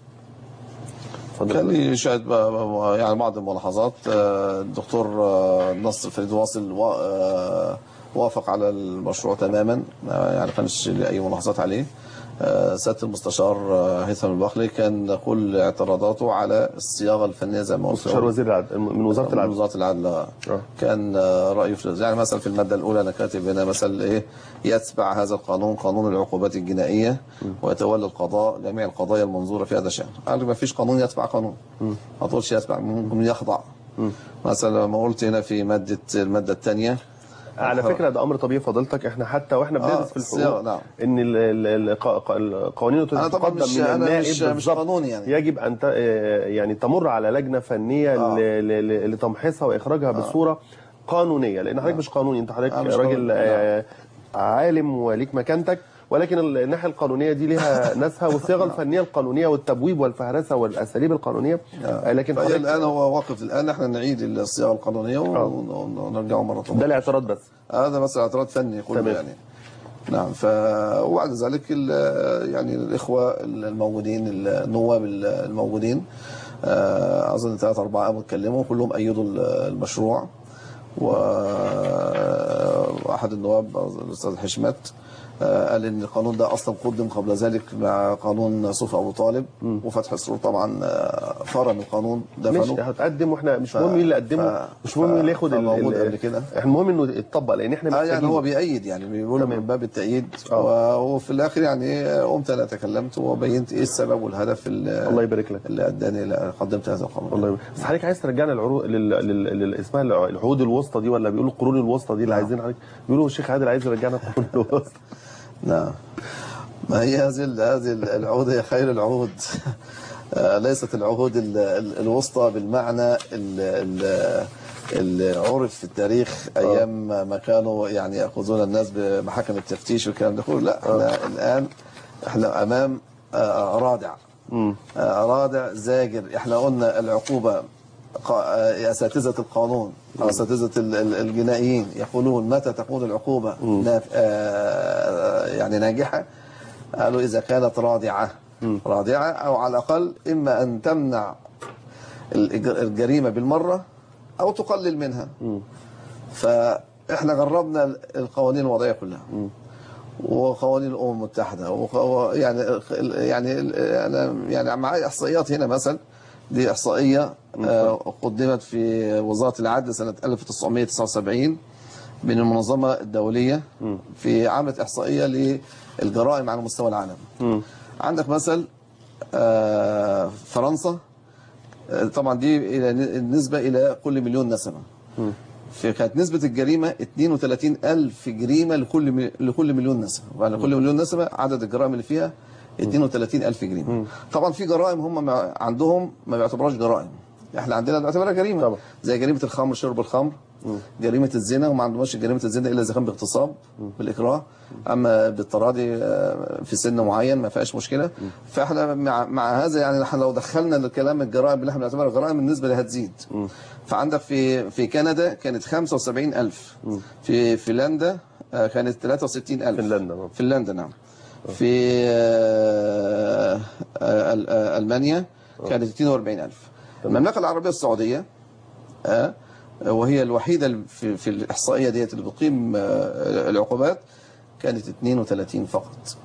كان لي شويه بقى- يعني بعض الملاحظات آه، الدكتور آه، نصر فريد واصل وا- آه، وافق على المشروع تماما آه، يعني ما كانش لي اي ملاحظات عليه آه، سياده المستشار آه، هيثم البخلي كان كل اعتراضاته على الصياغه الفنيه زي ما قلت مستشار وزير العدل من وزاره من العدل وزاره العدل آه. آه. كان آه، رايه في يعني مثلا في الماده الاولى انا كاتب هنا مثلا ايه يتبع هذا القانون قانون العقوبات الجنائيه ويتولى القضاء جميع القضايا المنظوره في هذا الشان قال ما فيش قانون يتبع قانون ما تقولش يتبع ممكن يخضع مثلا لما قلت هنا في ماده الماده الثانيه على فكره ده امر طبيعي فضيلتك احنا حتى واحنا آه، بندرس في الصياغة، الحقوق نعم. ان ال- ال- الق- القوانين التي أنا طبعاً تقدم مش- من أنا النائب مش- مش بالضبط قانوني يعني. يجب ان ت- آه، يعني تمر على لجنه فنيه آه. ل- ل- ل- لتمحيصها واخراجها بصوره قانونيه لان حضرتك مش قانوني انت حضرتك آه، مش راجل قانوني. آه، عالم وليك مكانتك ولكن الناحيه القانونيه دي ليها ناسها والصياغه الفنيه القانونيه والتبويب والفهرسه والاساليب القانونيه آه، لكن فهي حضرتك الان هو واقف الان احنا نعيد الصياغه القانونيه ون- ونرجعه مره ده اخرى الاعتراض بس هذا بس اعتراض فني كله تمام. يعني نعم ف وبعد ذلك ال- يعني الاخوه الموجودين النواب الموجودين آه، اظن ثلاثة أربعة قاموا اتكلموا كلهم أيدوا المشروع وأحد النواب الأستاذ حشمت آه، قال ان القانون ده اصلا قدم قبل ذلك مع قانون صوفي ابو طالب وفتح السرور طبعا آه، فرم القانون مش دفنه هتقدم واحنا مش مهم مين اللي قدمه ف- مش مهم مين اللي ياخد ال- فموجود ال- قبل كده. احنا المهم انه يتطبق لان احنا اه يعني محتاجين هو بيأيد يعني بيقول تمام. من باب التأييد آه. و- وفي الآخر يعني قمت أنا تكلمت وبينت إيه السبب والهدف اللي الله يبارك لك اللي أداني إلى قدمت هذا القانون والله يبارك. بس حضرتك عايز ترجعنا العروض لل... لل... لل... اسمها الع- العهود الوسطى دي ولا بيقولوا القرون الوسطى دي اللي عايزين حضرتك بيقولوا الشيخ عادل عايز يرجعنا القرون الوسطى نعم ما هي هذه ال- هذه العهود هي خير العهود آه، ليست العهود ال- ال- الوسطى بالمعنى ال- ال- اللي عرف في التاريخ ايام ما كانوا يعني ياخذون الناس بمحاكم التفتيش والكلام ده كله لا احنا الان احنا امام آه، رادع مم. آه، رادع زاجر احنا قلنا العقوبه قا- آه، اساتذه القانون او اساتذه ال- ال- الجنائيين يقولون متى تكون العقوبه ناف- آه، يعني ناجحه قالوا اذا كانت رادعه رادعه او على الاقل اما ان تمنع الإج- الجريمه بالمره او تقلل منها فاحنا جربنا القوانين الوضعيه كلها وقوانين الامم المتحده وقو- يعني يعني انا يعني معايا احصائيات هنا مثلا دي احصائيه آه، قدمت في وزاره العدل سنه 1979 من المنظمه الدوليه في عملت احصائيه للجرائم على مستوى العالم عندك مثل آه، فرنسا آه، طبعا دي الى النسبه الى كل مليون نسمه في كانت نسبة الجريمة 32 ألف جريمة لكل م... لكل مليون نسمة وعلى كل مليون نسمة عدد الجرائم اللي فيها 32 ألف جريمة طبعا في جرائم هم ما عندهم ما بيعتبروهاش جرائم احنا عندنا بنعتبرها جريمة طبعا. زي جريمة الخمر شرب الخمر جريمة الزنا وما عندهمش جريمة الزنا إلا إذا كان باغتصاب بالإكراه أما بالتراضي آه، في سن معين ما فيهاش مشكلة فاحنا مع, مع هذا يعني احنا لو دخلنا الكلام الجرائم اللي احنا بنعتبرها جرائم النسبة لها هتزيد فعندك في في كندا كانت 75000 في فنلندا آه، كانت 63000 فنلندا، نعم. فنلندا نعم في آه، آه، ال- آه، ألمانيا كانت 42000 المملكة العربية السعودية آه، وهي الوحيدة اللي في, في الإحصائية ديت اللي بتقيم آه، العقوبات كانت 32 فقط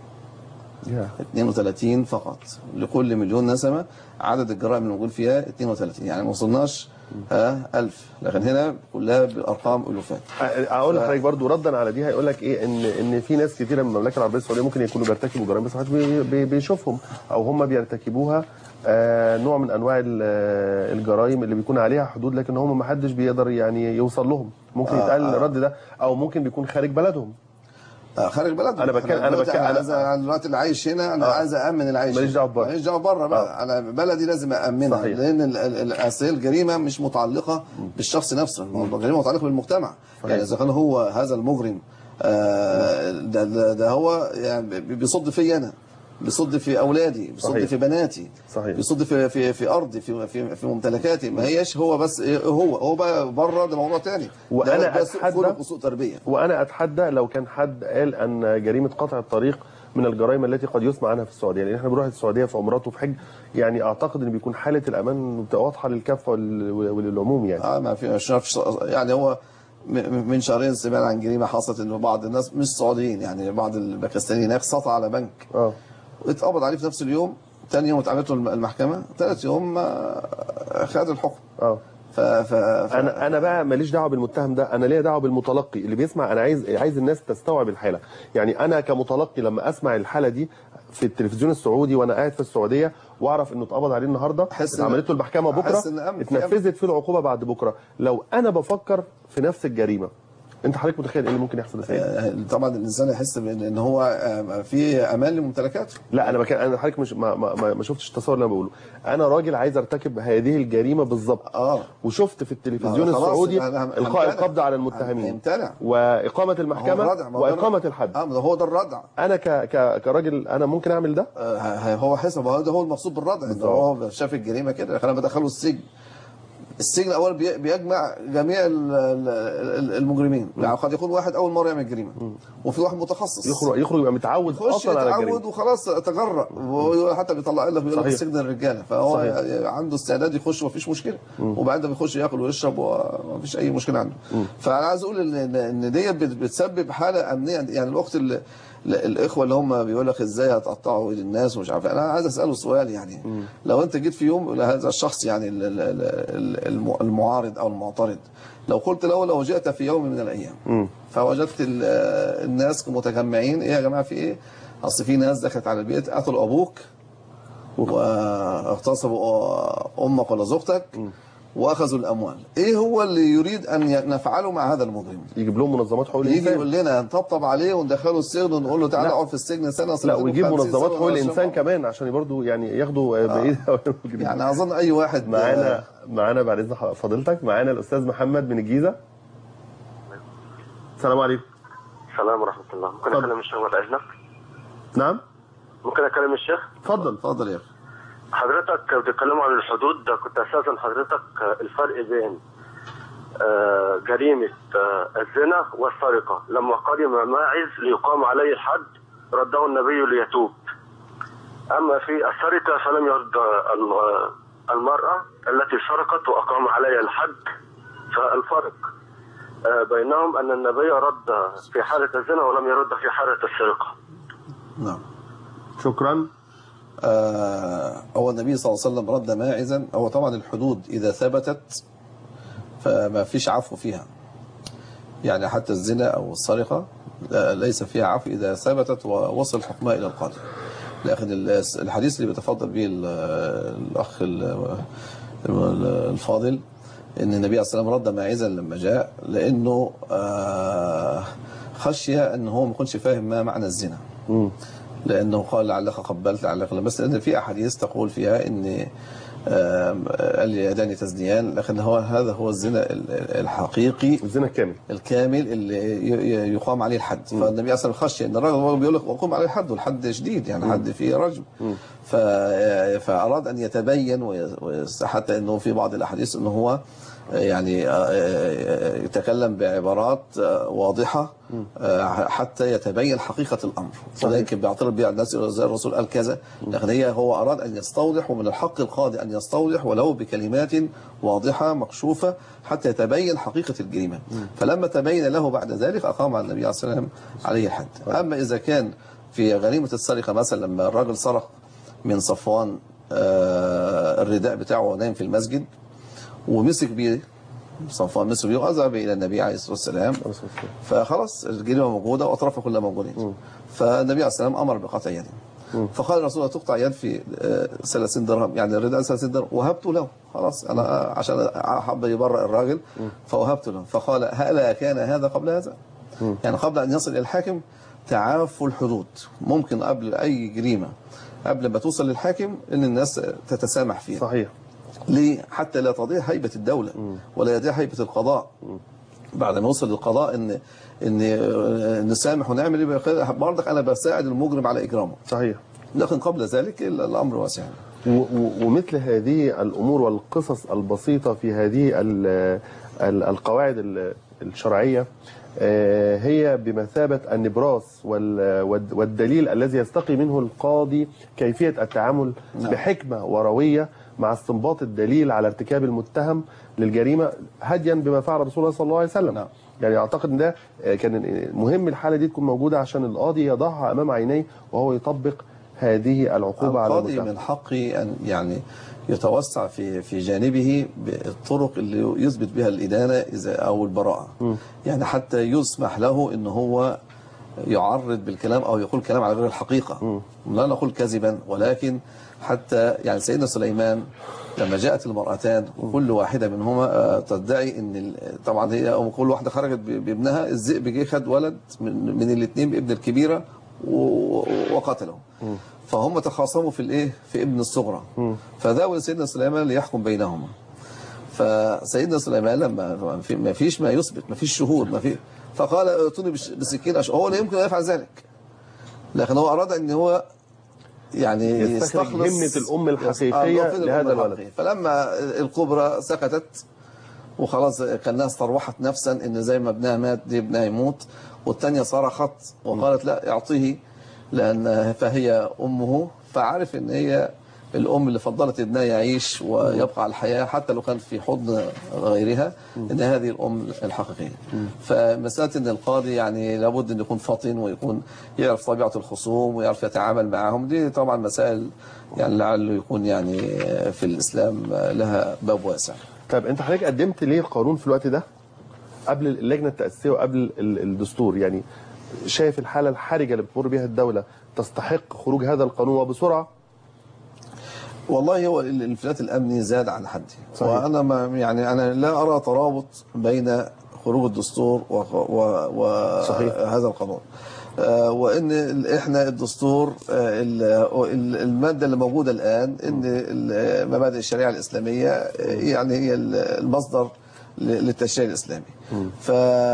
32 فقط لكل مليون نسمة عدد الجرائم الموجود فيها 32 يعني ما وصلناش ها 1000 لكن هنا كلها بالأرقام ألوفات اقول لحضرتك برضو ردا على دي هيقول لك ايه ان ان في ناس كتيره من المملكه العربيه السعوديه ممكن يكونوا بيرتكبوا جرائم بس محدش بي- بي- بيشوفهم او هم بيرتكبوها آه نوع من انواع ال- آه، الجرائم اللي بيكون عليها حدود لكن هم ما حدش بيقدر يعني يوصل لهم ممكن آه، يتقال آه. الرد ده او ممكن بيكون خارج بلدهم آه، خارج بلد أنا بتكلم- أنا بتكلم- عايز انا دلوقتي اللي عايش هنا انا آه. عايز امن العيش ماليش دعوة بره. ماليش دعوه بره بقى انا بلدي لازم امنها صحيح. لان ال- ال- ال- أصل هي الجريمه مش متعلقه بالشخص نفسه الجريمه متعلقه بالمجتمع يعني اذا كان هو هذا المجرم آه، ده, ده, ده هو يعني بي- بيصد في انا بيصد في اولادي بيصد صحيح. في بناتي صحيح. بيصد في في في ارضي في في, في ممتلكاتي ما هيش هو بس إيه هو هو بقى بره ده موضوع تاني ده- وأنا ده سوء أتحدى- خلق وسوء تربيه وانا اتحدى لو كان حد قال ان جريمه قطع الطريق من الجرائم التي قد يسمع عنها في السعوديه لان احنا بنروح السعوديه في عمرات وفي حج يعني اعتقد ان بيكون حاله الامان بتبقى واضحه للكافه وال- وللعموم يعني اه ما في مش عارف يعني هو م- م- من شهرين سمعنا عن جريمه حصلت انه بعض الناس مش سعوديين يعني بعض الباكستانيين هناك سطع على بنك اه واتقبض عليه في نفس اليوم ثاني يوم اتعملت له الم- المحكمه ثالث يوم آه، خد الحكم اه ف ف ف- انا انا بقى ماليش دعوه بالمتهم ده انا ليا دعوه بالمتلقي اللي بيسمع انا عايز عايز الناس تستوعب الحاله يعني انا كمتلقي لما اسمع الحاله دي في التلفزيون السعودي وانا قاعد في السعوديه واعرف انه اتقبض عليه النهارده أحس إن- اتعملت له المحكمه بكره أحس إن أمن- في اتنفذت فيه العقوبه بعد بكره لو انا بفكر في نفس الجريمه انت حضرتك متخيل ايه اللي ممكن يحصل يا سيدي آه، طبعا الانسان يحس بان إن هو آه، في امان لممتلكاته لا انا بكلم انا حضرتك مش ما, ما, ما, ما شفتش التصور اللي انا بقوله انا راجل عايز ارتكب هذه الجريمه بالظبط اه وشفت في التلفزيون ما خلاص، السعودي أنا- أنا- القاء همتنع. القبض على المتهمين هيمتنع واقامه هو المحكمه الردع، ما هو ده واقامه الردع. الحد اه ما ده هو ده الردع انا ك ك كراجل انا ممكن اعمل ده آه، ه- هو حسب هو ده هو المقصود بالردع ان هو شاف الجريمه كده لكن انا بدخله السجن السجن اولا بي- بيجمع جميع ال- ال- ال- المجرمين يعني قد يكون واحد اول مره يعمل جريمه وفي واحد متخصص يخرج يخرج يبقى متعود يخش اصلا على يتعود الجريمه وخلاص تجرأ وحتى بيطلع لك بيقول لك صحيح. سجن الرجاله فهو صحيح. عنده استعداد يخش ومفيش مشكله وبعدين بيخش ياكل ويشرب ومفيش اي مشكله عنده فانا عايز اقول ان ان إن ديت بت- بتسبب حاله امنيه يعني الوقت اللي الاخوه اللي هم بيقول لك ازاي هتقطعوا ايد الناس ومش عارف إيه. انا عايز اساله سؤال يعني لو انت جيت في يوم لهذا الشخص يعني ال- ال- ال- الم- المعارض او المعترض لو قلت له لو جئت في يوم من الايام فوجدت ال- الناس متجمعين ايه يا جماعه في ايه اصل في ناس دخلت على البيت قتلوا ابوك واغتصبوا امك ولا زوجتك واخذوا الاموال ايه هو اللي يريد ان ي- نفعله مع هذا المجرم يجيب لهم منظمات حقوق يجي الانسان يقول لنا نطبطب عليه وندخله السجن ونقول له تعالى لا. اقعد في السجن سنه لا سنتين ويجيب وخمسين منظمات سنة حقوق ولا الانسان شهر. كمان عشان برضه يعني ياخدوا بايد يعني اظن اي واحد معانا معانا بعد اذن فضيلتك معانا الاستاذ محمد من الجيزه السلام عليكم السلام ورحمة الله ممكن اتفضل. أكلم الشيخ بعد إذنك نعم ممكن أكلم الشيخ اتفضل اتفضل يا اخي حضرتك بتتكلموا عن الحدود ده كنت أستاذن حضرتك الفرق بين آه، جريمة آه، الزنا والسرقة لما قدم ماعز ليقام عليه الحد رده النبي ليتوب أما في السرقة فلم يرد الم- المرأة التي سرقت وأقام عليها الحد فالفرق آه، بينهم أن النبي رد في حالة الزنا ولم يرد في حالة السرقة نعم شكرا آه، هو النبي صلى الله عليه وسلم رد ماعزا هو طبعا الحدود إذا ثبتت فما فيش عفو فيها يعني حتى الزنا أو السرقة لا- ليس فيها عفو إذا ثبتت ووصل حكمها إلى القاضي لكن ال- الحديث اللي بيتفضل به ال- الأخ ال- الفاضل ان النبي عليه الصلاه والسلام رد ماعزا لما جاء لانه آه، خشي ان هو ما يكونش فاهم ما معنى الزنا لانه قال لعلك قبلت لعلك لمست لان في احاديث تقول فيها ان آم، اليدان تزنيان لكن هو هذا هو الزنا ال- الحقيقي الزنا الكامل الكامل اللي ي- ي- يقام عليه الحد فالنبي اصلا خشي ان الراجل هو بيقول لك وقوم عليه الحد والحد شديد يعني حد فيه رجم ف... فاراد ان يتبين وي- ويس- حتى انه في بعض الاحاديث انه هو يعني يتكلم بعبارات واضحة حتى يتبين حقيقة الأمر وده يمكن بيعترض بها الناس زي الرسول قال كذا لكن هي هو أراد أن يستوضح ومن الحق القاضي أن يستوضح ولو بكلمات واضحة مكشوفة حتى يتبين حقيقة الجريمة فلما تبين له بعد ذلك أقام على النبي عليه الصلاة والسلام عليه الحد أما إذا كان في غريمة السرقة مثلا لما الراجل سرق من صفوان آه، الرداء بتاعه وهو نايم في المسجد ومسك بيه صفوان مسك بيه وذهب الى النبي عليه الصلاه والسلام فخلاص الجريمه موجوده واطرافها كلها موجودين فالنبي عليه الصلاه والسلام امر بقطع يده فقال الرسول تقطع يد في آه، 30 درهم يعني الرداء 30 درهم وهبت له خلاص انا عشان حب يبرئ الراجل فوهبت له فقال هلا كان هذا قبل هذا يعني قبل ان يصل الى الحاكم تعافوا الحدود ممكن قبل اي جريمه قبل ما توصل للحاكم ان الناس تتسامح فيها صحيح ليه حتى لا تضيع هيبة الدولة ولا يضيع هيبة القضاء بعد ما يوصل للقضاء ان ان نسامح ونعمل ايه برضك انا بساعد المجرم على اجرامه صحيح لكن قبل ذلك الامر واسع و- و- ومثل هذه الأمور والقصص البسيطة في هذه ال- ال- القواعد ال- الشرعية آه، هي بمثابة النبراس وال- والد- والدليل الذي يستقي منه القاضي كيفية التعامل نعم. بحكمة وروية مع استنباط الدليل على ارتكاب المتهم للجريمة هديا بما فعل رسول الله صلى الله عليه وسلم نعم. يعني اعتقد ان ده آه، كان مهم الحالة دي تكون موجودة عشان القاضي يضعها امام عينيه وهو يطبق هذه العقوبة على القاضي المتهم من حقه ان يعني يتوسع في في جانبه بالطرق اللي يثبت بها الادانه اذا او البراءه يعني حتى يسمح له ان هو يعرض بالكلام او يقول كلام على غير الحقيقه لا نقول كذبا ولكن حتى يعني سيدنا سليمان لما جاءت المرأتان وكل واحدة منهما آه، تدعي ان ال- طبعا هي كل واحدة خرجت ب- بابنها الذئب جه خد ولد من, من الاثنين بابن الكبيرة و- وقتله فهم تخاصموا في الايه في ابن الصغرى فذهبوا لسيدنا سليمان ليحكم بينهما فسيدنا سليمان لما ما في- ما فيش ما يثبت ما فيش شهود ما في فقال ائتوني بش- بسكين أش... هو لا يمكن ان يفعل ذلك لكن هو اراد ان هو يعني يستخرج يستخلص همة الأم الحقيقية آه، الأم لهذا الولد. الحقيقي. فلما الكبرى سكتت وخلاص كان الناس طروحت نفسا ان زي ما ابنها مات دي ابنها يموت والثانيه صرخت وقالت لا اعطيه لان فهي امه فعرف ان هي الام اللي فضلت ابنها يعيش ويبقى على الحياه حتى لو كان في حضن غيرها ان هذه الام الحقيقيه فمساله ان القاضي يعني لابد ان يكون فطن ويكون يعرف طبيعه الخصوم ويعرف يتعامل معهم دي طبعا مسائل يعني لعله يكون يعني في الاسلام لها باب واسع طيب انت حضرتك قدمت ليه القانون في الوقت ده قبل اللجنه التاسيسيه وقبل ال- الدستور يعني شايف الحاله الحرجه اللي بتمر بها الدوله تستحق خروج هذا القانون وبسرعه والله هو ال- الانفلات الامني زاد عن حده صحيح. وانا ما يعني انا لا ارى ترابط بين خروج الدستور صحيح. وهذا القانون آه، وان ال- احنا الدستور آه، ال- ال- الماده اللي موجوده الان ان ال- مبادئ الشريعه الاسلاميه آه، يعني هي ال- المصدر ل- للتشريع الاسلامي ف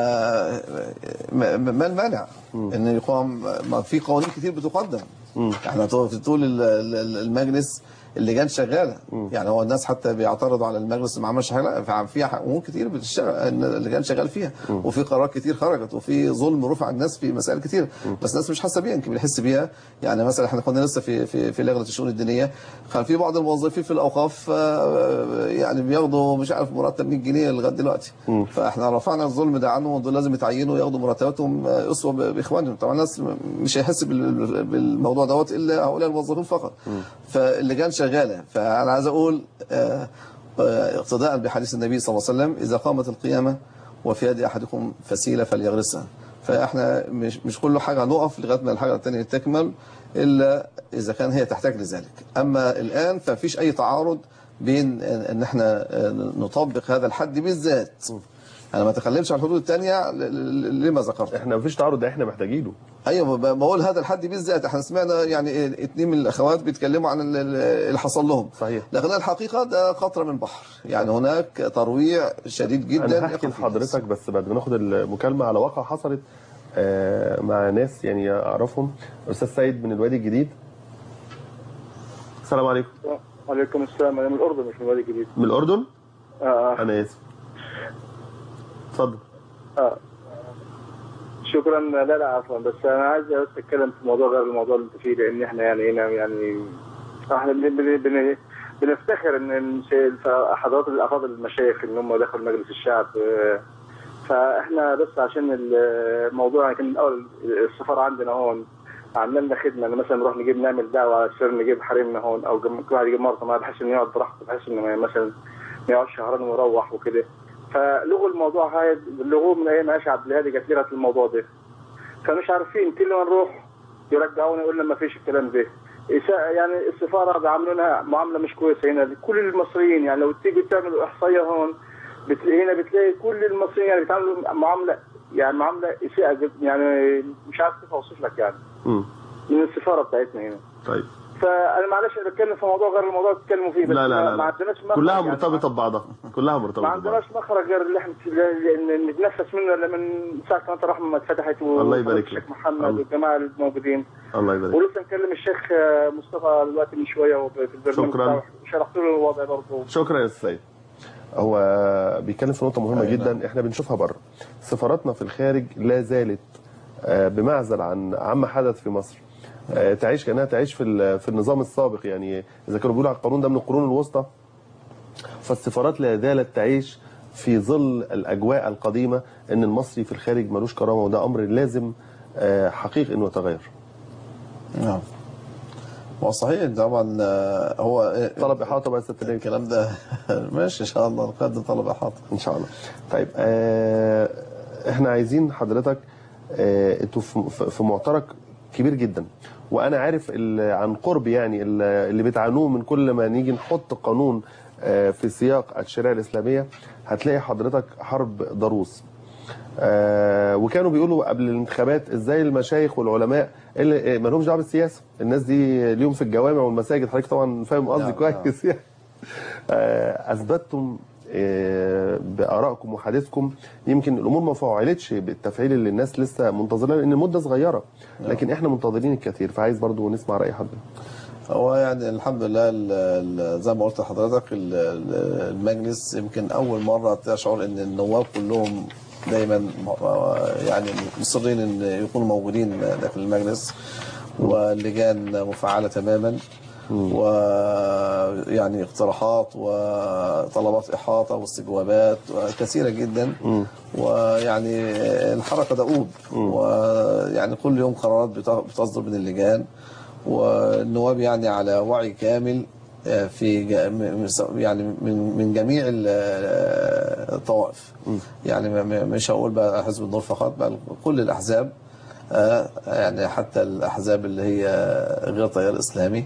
ما ما المانع ان يقام ما في قوانين كتير بتقدم احنا طول- في طول ال- ال- المجلس اللجان شغاله يعني هو الناس حتى بيعترضوا على المجلس اللي ما عملش حاجه لا، في امور كتير بتشتغل إن اللجان شغال فيها وفي قرارات كتير خرجت وفي ظلم رفع الناس في مسائل كتير بس الناس مش حاسه بيها يمكن بنحس بيها يعني مثلا احنا كنا لسه في في في لجنه الشؤون الدينيه كان في بعض الموظفين في الاوقاف آه، يعني بياخدوا مش عارف مرتب 100 جنيه لغايه دلوقتي فاحنا رفعنا الظلم ده عنهم ودول لازم يتعينوا وياخدوا مرتباتهم آه، اسوه ب- باخوانهم طبعا الناس مش هيحس بال- بالموضوع دوت الا هؤلاء الموظفين فقط فاللجان شغاله فانا عايز اقول آه، آه، اقتداء بحديث النبي صلى الله عليه وسلم اذا قامت القيامه وفي يد احدكم فسيله فليغرسها فاحنا مش مش كل حاجه هنقف لغايه ما الحاجه الثانيه تكمل الا اذا كان هي تحتاج لذلك اما الان ففيش اي تعارض بين ان إن احنا آه، نطبق هذا الحد بالذات انا ما اتكلمش عن الحدود الثانيه لما ذكرت احنا مفيش تعارض ده احنا محتاجينه ايوه ب- بقول هذا الحد بالذات احنا سمعنا يعني إيه، اتنين من الاخوات بيتكلموا عن ال- ال- اللي حصل لهم صحيح. لكن الحقيقه ده قطره من بحر يعني هناك ترويع شديد جدا انا هحكي يقع فيه لحضرتك بس بعد ما ناخد المكالمه على واقع حصلت آه، مع ناس يعني اعرفهم استاذ سيد من الوادي الجديد السلام عليكم وعليكم السلام انا من الاردن مش من الوادي الجديد من الاردن آه انا اسف اتفضل آه. شكرا لا لا عفوا بس انا عايز بس اتكلم في موضوع غير الموضوع اللي انت فيه لان احنا يعني هنا يعني احنا بن بن بن بنفتخر ان إن شيء- حضرات الافاضل المشايخ ان هم دخلوا مجلس الشعب آه، فاحنا بس عشان الموضوع يعني كان الاول السفاره عندنا هون عامله لنا خدمه ان مثلا نروح نجيب نعمل دعوه على السر نجيب حريمنا هون او جم- كل واحد يجيب مرته معاه بحيث انه يقعد براحته بحيث انه ما- مثلا ما يقعدش شهرين ويروح وكده فلغوا الموضوع هاي لغوه من ايام عائشه عبد الهادي جت لغت الموضوع ده فمش عارفين كل ما نروح يرجعونا يقول لنا ما فيش الكلام ده إساءة يعني السفاره بيعاملونا معامله مش كويسه هنا كل المصريين يعني لو تيجي تعملوا احصائيه هون بتلاقي هنا بتلاقي كل المصريين يعني بيتعاملوا معامله يعني معامله اساءه جد- يعني مش عارف كيف اوصف لك يعني مم. من السفاره بتاعتنا هنا طيب فانا معلش انا بتكلم في موضوع غير الموضوع اللي بتتكلموا فيه بس لا لا ما- لا, ما لا. عندناش مخرج كلها يعني مرتبطه ببعضها كلها ما مرتبطه ببعضها عندناش مخرج غير اللي احنا اللي نتنفس منه لما من ساعه ما الرحمه ما اتفتحت و- الله يبارك الشيخ لك. محمد الله. والجماعه الموجودين الله يبارك ولسه مكلم الشيخ آه، مصطفى دلوقتي من شويه وفي البرنامج شكراً. بتاعه شرحت له الوضع برضه شكرا يا استاذ سيد هو بيتكلم في نقطه مهمه أي جدا نعم. احنا بنشوفها بره سفاراتنا في الخارج لا زالت آه، بمعزل عن عما حدث في مصر آه، تعيش كانها تعيش في ال- في النظام السابق يعني اذا كانوا بيقولوا على القانون ده من القرون الوسطى فالسفارات لا زالت تعيش في ظل الاجواء القديمه ان المصري في الخارج ملوش كرامه وده امر لازم آه، حقيقي انه يتغير نعم هو صحيح طبعا آه، هو طلب احاطه بقى يا ست نجم. الكلام ده ماشي ان شاء الله نقدم طلب احاطه ان شاء الله طيب آه احنا عايزين حضرتك آه انتوا في- في في معترك كبير جدا وانا عارف ال- عن قرب يعني ال- اللي بتعانوه من كل ما نيجي نحط قانون آه في سياق الشريعه الاسلاميه هتلاقي حضرتك حرب ضروس آه وكانوا بيقولوا قبل الانتخابات ازاي المشايخ والعلماء اللي ما لهمش دعوه بالسياسه الناس دي اليوم في الجوامع والمساجد حضرتك طبعا فاهم قصدي نعم، كويس يعني آه، اثبتتم آه، بارائكم وحديثكم يمكن الامور ما فعلتش بالتفعيل اللي الناس لسه منتظرين لان المده صغيره لكن احنا منتظرين الكثير فعايز برضو نسمع راي حضرتك هو يعني الحمد لله ال- ال- زي ما قلت لحضرتك ال- ال- المجلس يمكن اول مره تشعر ان النواب كلهم دايما م- يعني مصرين ان يكونوا موجودين داخل المجلس واللجان مفعله تماما ويعني اقتراحات وطلبات احاطه واستجوابات كثيره جدا ويعني الحركه دؤوب ويعني كل يوم قرارات بت- بتصدر من اللجان والنواب يعني على وعي كامل آه، في جا- م- م- يعني من من جميع ال- آه، الطوائف يعني م- م- مش هقول بقى حزب النور فقط بل كل الاحزاب آه، يعني حتى الاحزاب اللي هي غير تيار اسلامي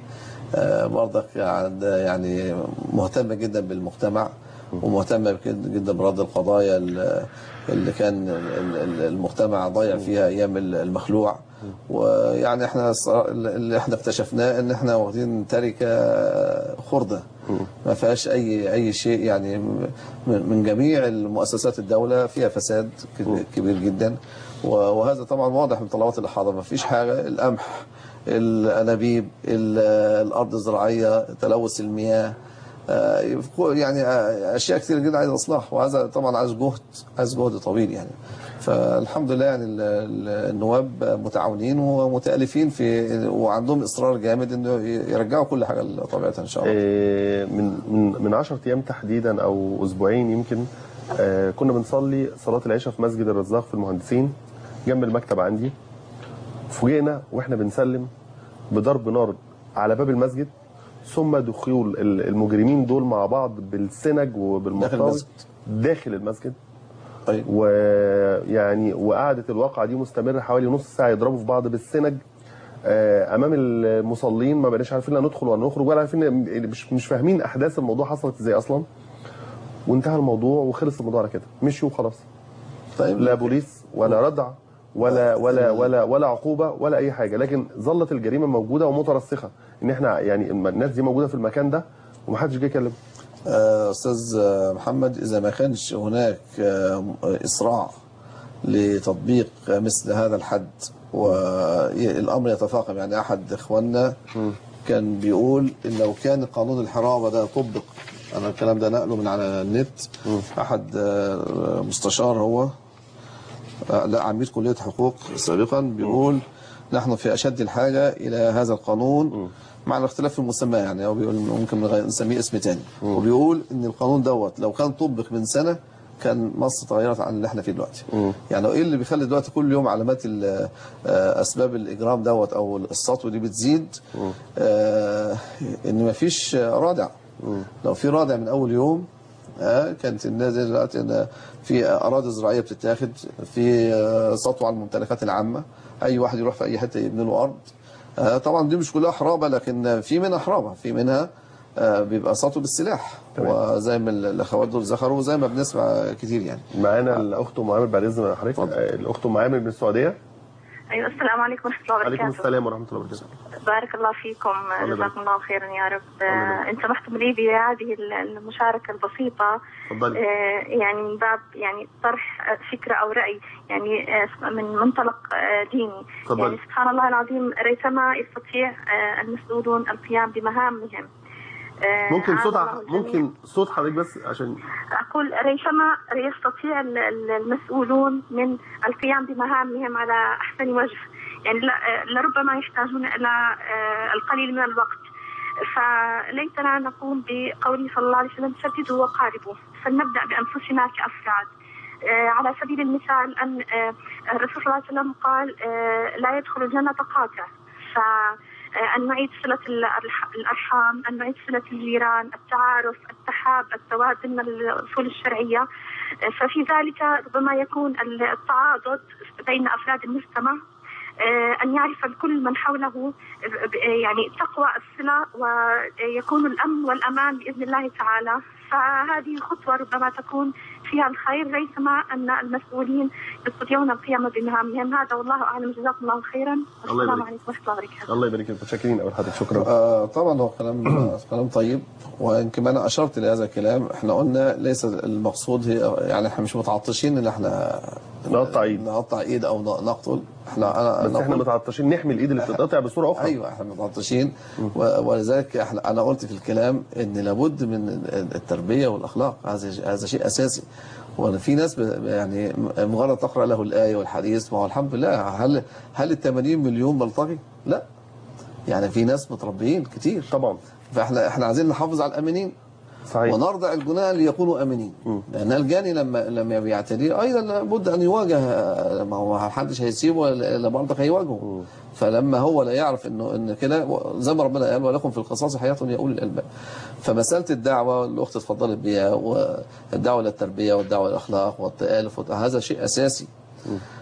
آه، برضك عند يعني مهتمة جدا بالمجتمع ومهتمة جد- جدا برد القضايا ال- اللي كان ال- ال- المجتمع ضايع فيها أيام المخلوع ويعني احنا الصرا- اللي احنا اكتشفناه ان احنا واخدين تركة خردة ما فيهاش اي اي شيء يعني من من جميع المؤسسات الدولة فيها فساد ك- كبير جدا و- وهذا طبعا واضح من طلبات الاحاضة ما فيش حاجة القمح الانابيب ال- الارض الزراعية تلوث المياه آه، يعني آه، اشياء كثير جدا عايز اصلاح وهذا طبعا عايز جهد عايز جهد طويل يعني فالحمد لله يعني ال- ال- النواب متعاونين ومتالفين في وعندهم اصرار جامد انه يرجعوا كل حاجه لطبيعتها ان شاء الله آه، من من من 10 ايام تحديدا او اسبوعين يمكن آه، كنا بنصلي صلاه العشاء في مسجد الرزاق في المهندسين جنب المكتب عندي فوجئنا واحنا بنسلم بضرب نار على باب المسجد ثم دخول ال- المجرمين دول مع بعض بالسنج وبالمطاوي المسجد. داخل المسجد طيب ويعني وقعدت الواقعه دي مستمره حوالي نص ساعه يضربوا في بعض بالسنج آه، امام المصلين ما بقناش عارفين لا ندخل ولا نخرج ولا عارفين مش مش فاهمين احداث الموضوع حصلت ازاي اصلا وانتهى الموضوع وخلص الموضوع على كده مشيوا وخلاص طيب لا بوليس ولا ردع ولا ولا ولا ولا عقوبه ولا اي حاجه لكن ظلت الجريمه موجوده ومترسخه ان احنا يعني الناس دي موجوده في المكان ده ومحدش جه يكلم آه، استاذ آه، محمد اذا ما كانش هناك آه، اسراع لتطبيق مثل هذا الحد والامر يتفاقم يعني احد اخواننا كان بيقول ان لو كان قانون الحرابه ده طبق انا الكلام ده نقله من على النت احد آه، مستشار هو آه، لا عميد كليه حقوق سابقا بيقول نحن في اشد الحاجه الى هذا القانون مع الاختلاف في المسمى يعني هو بيقول ممكن نغير- نسميه اسم تاني وبيقول ان القانون دوت لو كان طبق من سنه كان مصر تغيرت عن اللي احنا فيه دلوقتي يعني ايه اللي بيخلي دلوقتي كل يوم علامات ال- آه، اسباب الاجرام دوت او السطو دي بتزيد آه، ان مفيش رادع لو في رادع من اول يوم آه، كانت الناس دي دلوقتي إن في اراضي زراعيه بتتاخد في آه، سطو على الممتلكات العامه اي واحد يروح في اي حته يبني له ارض آه، طبعا دي مش كلها حرابه لكن في منها حرابه في منها آه، بيبقى سطو بالسلاح وزي ما الاخوات دول ذكروا زي ما بنسمع كتير يعني معانا الاخت ام عامر بعد اذن حضرتك آه، الاخت ام عامر من السعوديه ايوه السلام عليكم ورحمه الله عليكم وبركاته السلام ورحمه الله وبركاته بارك الله فيكم الله جزاكم الله خيرا يا رب الله آه، يبارك. ان سمحتم لي بهذه المشاركه البسيطه اتفضلي آه، يعني من باب يعني طرح فكره او راي يعني آه، من منطلق آه، ديني اتفضلي. يعني سبحان الله العظيم ريثما يستطيع آه، المسؤولون القيام بمهامهم آه، ممكن صوت عاد ع- الله الجميع. ممكن صوت حضرتك بس عشان أقول ريثما يستطيع ال- ال- المسؤولون من القيام بمهامهم على أحسن وجه يعني لا- لربما يحتاجون إلى آه، القليل من الوقت فليتنا نقوم بقوله صلى الله عليه وسلم سددوا وقاربوا فلنبدأ بأنفسنا كأفراد آه، على سبيل المثال أن آه، الرسول صلى الله عليه وسلم قال آه، لا يدخل الجنة قاطع ف آه، أن نعيد صلة الأرح- الأرحام أن نعيد صلة الجيران التعارف التحاب التوازن من الأصول الشرعية آه، ففي ذلك ربما يكون التعاضد بين أفراد المجتمع آه، أن يعرف الكل من حوله آه، ب- آه، يعني تقوى الصلة ويكون الأمن والأمان بإذن الله تعالى فهذه خطوة ربما تكون فيها الخير ريثما أن المسؤولين يستطيعون القيام بمهامهم هذا والله أعلم جزاكم الله خيرا والسلام يبارك. عليكم ورحمة الله وبركاته الله يبارك فيك متشكرين قوي لحضرتك شكرا آه، طبعا هو كلام كلام طيب ويمكن انا اشرت لهذا الكلام احنا قلنا ليس المقصود هي يعني احنا مش متعطشين ان احنا نقطع ايد نقطع ايد او ن- نقتل احنا انا بس أنا احنا قلت- متعطشين نحمي الايد اللي بتتقطع بصوره اخرى ايوه احنا متعطشين و- ولذلك احنا انا قلت في الكلام ان لابد من التربيه والاخلاق هذا هذا شيء اساسي وانا في ناس ب- يعني مجرد تقرا له الايه والحديث ما هو الحمد لله هل هل ال 80 مليون بلطجي؟ لا يعني في ناس متربيين كتير طبعا فاحنا احنا عايزين نحافظ على الامنين صحيح ونرضع الجناه ليكونوا امنين لان الجاني لما لما بيعتدي ايضا لابد ان يواجه ما هو محدش هيسيبه الا برضك هيواجهه فلما هو لا يعرف انه ان كده زي ما ربنا قال ولكم في القصاص حياه يا اولي الالباب فمساله الدعوه اللي الاخت اتفضلت بيها والدعوه للتربيه والدعوه للاخلاق والتالف وت- هذا شيء اساسي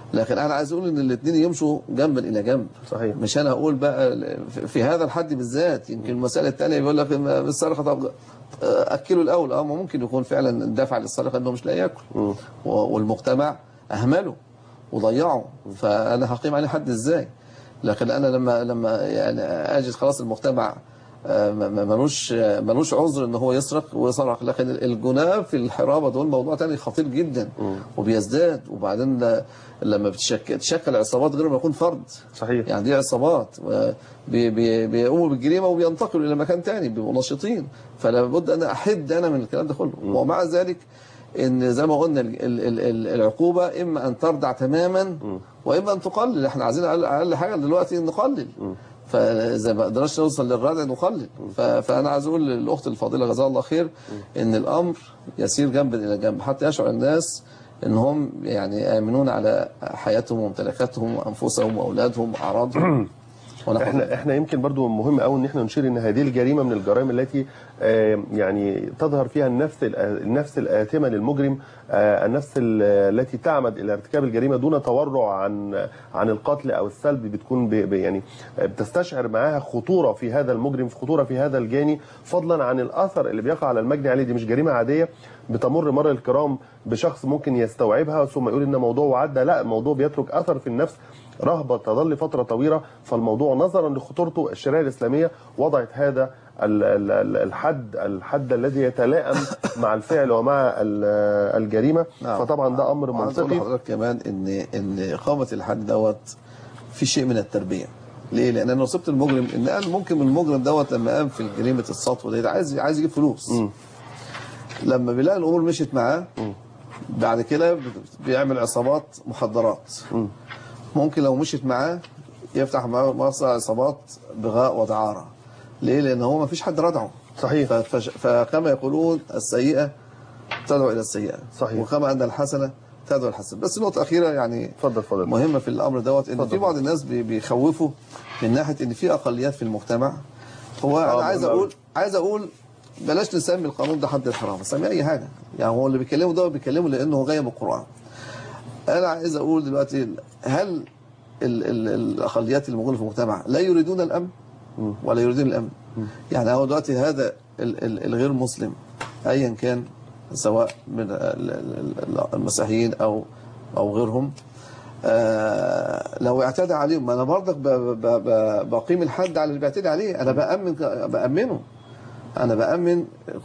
لكن انا عايز اقول ان الاثنين يمشوا جنبا الى جنب صحيح مش انا اقول بقى في- في هذا الحد بالذات يمكن المساله الثانيه بيقول لك إن السرقه طب اكله الاول اه ما ممكن يكون فعلا الدافع للسرقه انه مش لا ياكل مم. و- والمجتمع اهمله وضيعه فانا هقيم عليه حد ازاي لكن انا لما لما يعني اجد خلاص المجتمع آه، ما- ما- ملوش آه، ملوش عذر ان هو يسرق ويسرق لكن الجناه في الحرابه دول موضوع تاني خطير جدا وبيزداد وبعدين ل- لما بتشكل تشكل عصابات غير ما يكون فرد صحيح يعني دي عصابات و- بي- بي- بيقوموا بالجريمه وبينتقلوا الى مكان تاني بيبقوا نشيطين فلا بد ان احد انا من الكلام ده كله ومع ذلك ان زي ما قلنا ال- ال- ال- ال- العقوبه اما ان تردع تماما واما ان تقلل احنا عايزين اقل اقل حاجه دلوقتي نقلل فاذا ما قدرناش نوصل للردع نقلل ف- فانا عايز اقول للاخت الفاضله جزاها الله خير ان الامر يسير جنبا الى جنب حتى يشعر الناس انهم يعني امنون على حياتهم وممتلكاتهم وانفسهم واولادهم واعراضهم ونحو احنا احنا يمكن برضو مهم قوي ان احنا نشير ان هذه الجريمه من الجرائم التي آه، يعني تظهر فيها النفس الآ- النفس الآثمه للمجرم آه، النفس ال- التي تعمد الى ارتكاب الجريمه دون تورع عن عن القتل او السلب بتكون ب- ب- يعني بتستشعر معاها خطوره في هذا المجرم خطوره في هذا الجاني فضلا عن الاثر اللي بيقع على المجني عليه دي مش جريمه عاديه بتمر مر الكرام بشخص ممكن يستوعبها ثم يقول ان موضوع وعدى لا الموضوع بيترك اثر في النفس رهبة تظل فترة طويلة فالموضوع نظرا لخطورته الشريعة الإسلامية وضعت هذا ال- ال- ال- الحد الحد الذي يتلائم مع الفعل ومع ال- الجريمة نعم. فطبعا ده أمر وعايز اقول منطقي لحضرتك كمان ان ان اقامه الحد دوت في شيء من التربيه ليه؟ لان انا وصفت المجرم ان قال ممكن المجرم دوت لما قام في جريمه السطو دي عايز عايز يجيب فلوس مم. لما بيلاقي الامور مشيت معاه بعد كده بيعمل عصابات مخدرات مم. ممكن لو مشيت معاه يفتح مصنع عصابات بغاء ودعاره ليه؟ لان هو ما فيش حد ردعه صحيح ف- فش- فكما يقولون السيئه تدعو الى السيئه صحيح. وكما ان الحسنه تدعو الحسنه بس نقطه اخيره يعني اتفضل اتفضل مهمه في الامر دوت ان اتفضل. في بعض الناس بي- بيخوفوا من ناحيه ان في اقليات في المجتمع هو آه، انا عايز مهم أوي. اقول عايز اقول بلاش نسمي القانون ده حد الحرام نسميه اي حاجه يعني هو اللي بيكلمه ده بيكلمه لانه هو جاي من القران انا عايز اقول دلوقتي هل ال ال الاقليات الموجوده في المجتمع لا يريدون الامن مم. ولا يريدون الامن يعني هو دلوقتي هذا ال ال الغير مسلم ايا كان سواء من ال- ال- ال- المسيحيين او او غيرهم آه لو اعتدى عليهم ما انا برضك ب- ب- ب- بقيم الحد على اللي بيعتدي عليه انا بامن بامنه انا بامن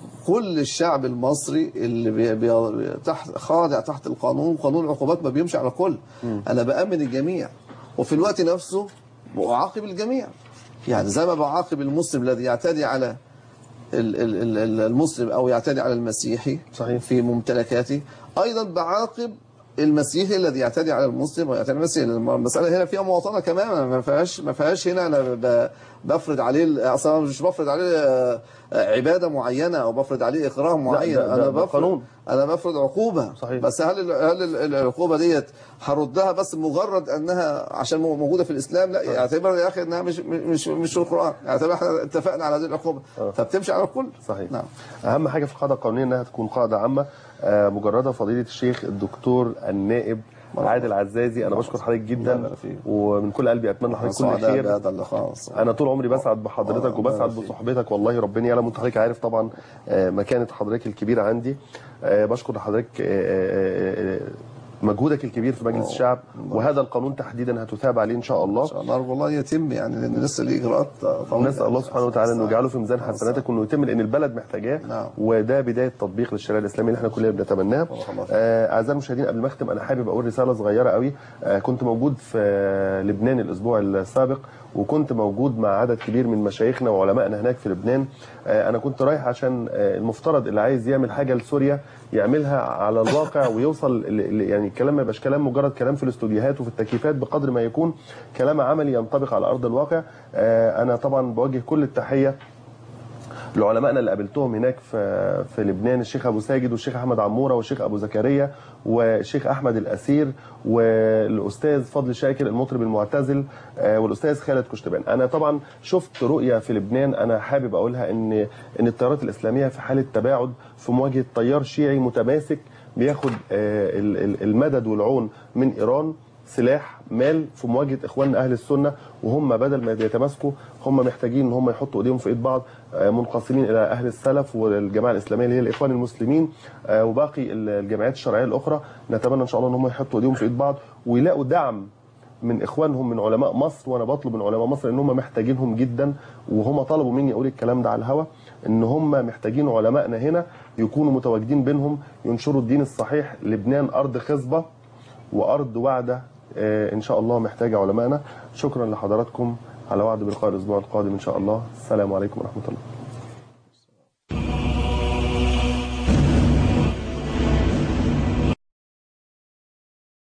كل الشعب المصري اللي بي بي تحت خاضع تحت القانون قانون العقوبات ما بيمشي على الكل انا بامن الجميع وفي الوقت نفسه بعاقب الجميع يعني زي ما بعاقب المسلم الذي يعتدي على ال- ال- ال- ال- المسلم او يعتدي على المسيحي صحيح. في ممتلكاته ايضا بعاقب المسيحي الذي يعتدي على المسلم ويعتدي على المسيحي لأن المساله هنا فيها مواطنه كمان ما فيهاش ما فيهاش هنا انا ب- بفرض عليه اصلا مش بفرض عليه آه، عباده معينه او بفرض عليه اكراه معين ده- ده- انا ده بفرض قانون. انا بفرض عقوبه صحيح. بس هل ال- هل ال- العقوبه ديت هردها بس مجرد انها عشان مو- موجوده في الاسلام لا اعتبر يا اخي انها مش مش مش في القران اعتبر احنا اتفقنا على هذه العقوبه آه. فبتمشي على الكل صحيح نعم اهم حاجه في القاعده القانونيه انها تكون قاعده عامه آه، مجرده فضيله الشيخ الدكتور النائب عادل عزازي انا بشكر حضرتك الله جدا يبارك فيك. ومن كل قلبي اتمنى لحضرتك كل سعداء خير بهذا اللقاء انا طول عمري بسعد آه، بحضرتك الله وبسعد يبارك فيك. بصحبتك والله ربنا يعلم وانت حضرتك عارف طبعا آه، مكانه حضرتك الكبيره عندي آه، بشكر لحضرتك آه، آه، آه، مجهودك الكبير في مجلس آه، الشعب الله. وهذا القانون تحديدا هتثاب عليه ان شاء الله ان شاء الله والله يتم يعني لان لسه ليه اجراءات طويله نسال الله سبحانه وتعالى انه يجعله في ميزان حسناتك وانه يتم لان البلد محتاجاه نعم. وده بدايه تطبيق للشريعه الاسلاميه اللي احنا كلنا بنتمناها بارك الله فيك. آه، اعزائي المشاهدين قبل ما اختم انا حابب اقول رساله صغيره قوي آه، كنت موجود في آه، لبنان الاسبوع السابق وكنت موجود مع عدد كبير من مشايخنا وعلمائنا هناك في لبنان آه، انا كنت رايح عشان آه، المفترض اللي عايز يعمل حاجه لسوريا يعملها على الواقع ويوصل ل- ل- يعني الكلام ما يبقاش كلام مجرد كلام في الاستوديوهات وفي التكييفات بقدر ما يكون كلام عملي ينطبق على ارض الواقع آه، انا طبعا بوجه كل التحيه لعلمائنا اللي قابلتهم هناك في في لبنان الشيخ ابو ساجد والشيخ احمد عموره والشيخ ابو زكريا والشيخ احمد الاسير والاستاذ فضل شاكر المطرب المعتزل آه، والاستاذ خالد كشتبان انا طبعا شفت رؤيه في لبنان انا حابب اقولها ان ان التيارات الاسلاميه في حاله تباعد في مواجهه تيار شيعي متماسك بياخد آه، ال- ال- المدد والعون من ايران سلاح مال في مواجهه اخواننا اهل السنه وهم بدل ما يتماسكوا هم محتاجين ان هم يحطوا ايديهم في ايد بعض آه، منقسمين الى اهل السلف والجماعه الاسلاميه اللي هي الاخوان المسلمين آه، وباقي الجمعيات الشرعيه الاخرى نتمنى ان شاء الله ان هم يحطوا ايديهم في ايد بعض ويلاقوا دعم من اخوانهم من علماء مصر وانا بطلب من علماء مصر ان هم محتاجينهم جدا وهم طلبوا مني اقول الكلام ده على الهوا ان هم محتاجين علمائنا هنا يكونوا متواجدين بينهم ينشروا الدين الصحيح لبنان ارض خصبه وارض وعده آه، ان شاء الله محتاجه علمائنا شكرا لحضراتكم على وعد بلقاء الاسبوع القادم ان شاء الله السلام عليكم ورحمه الله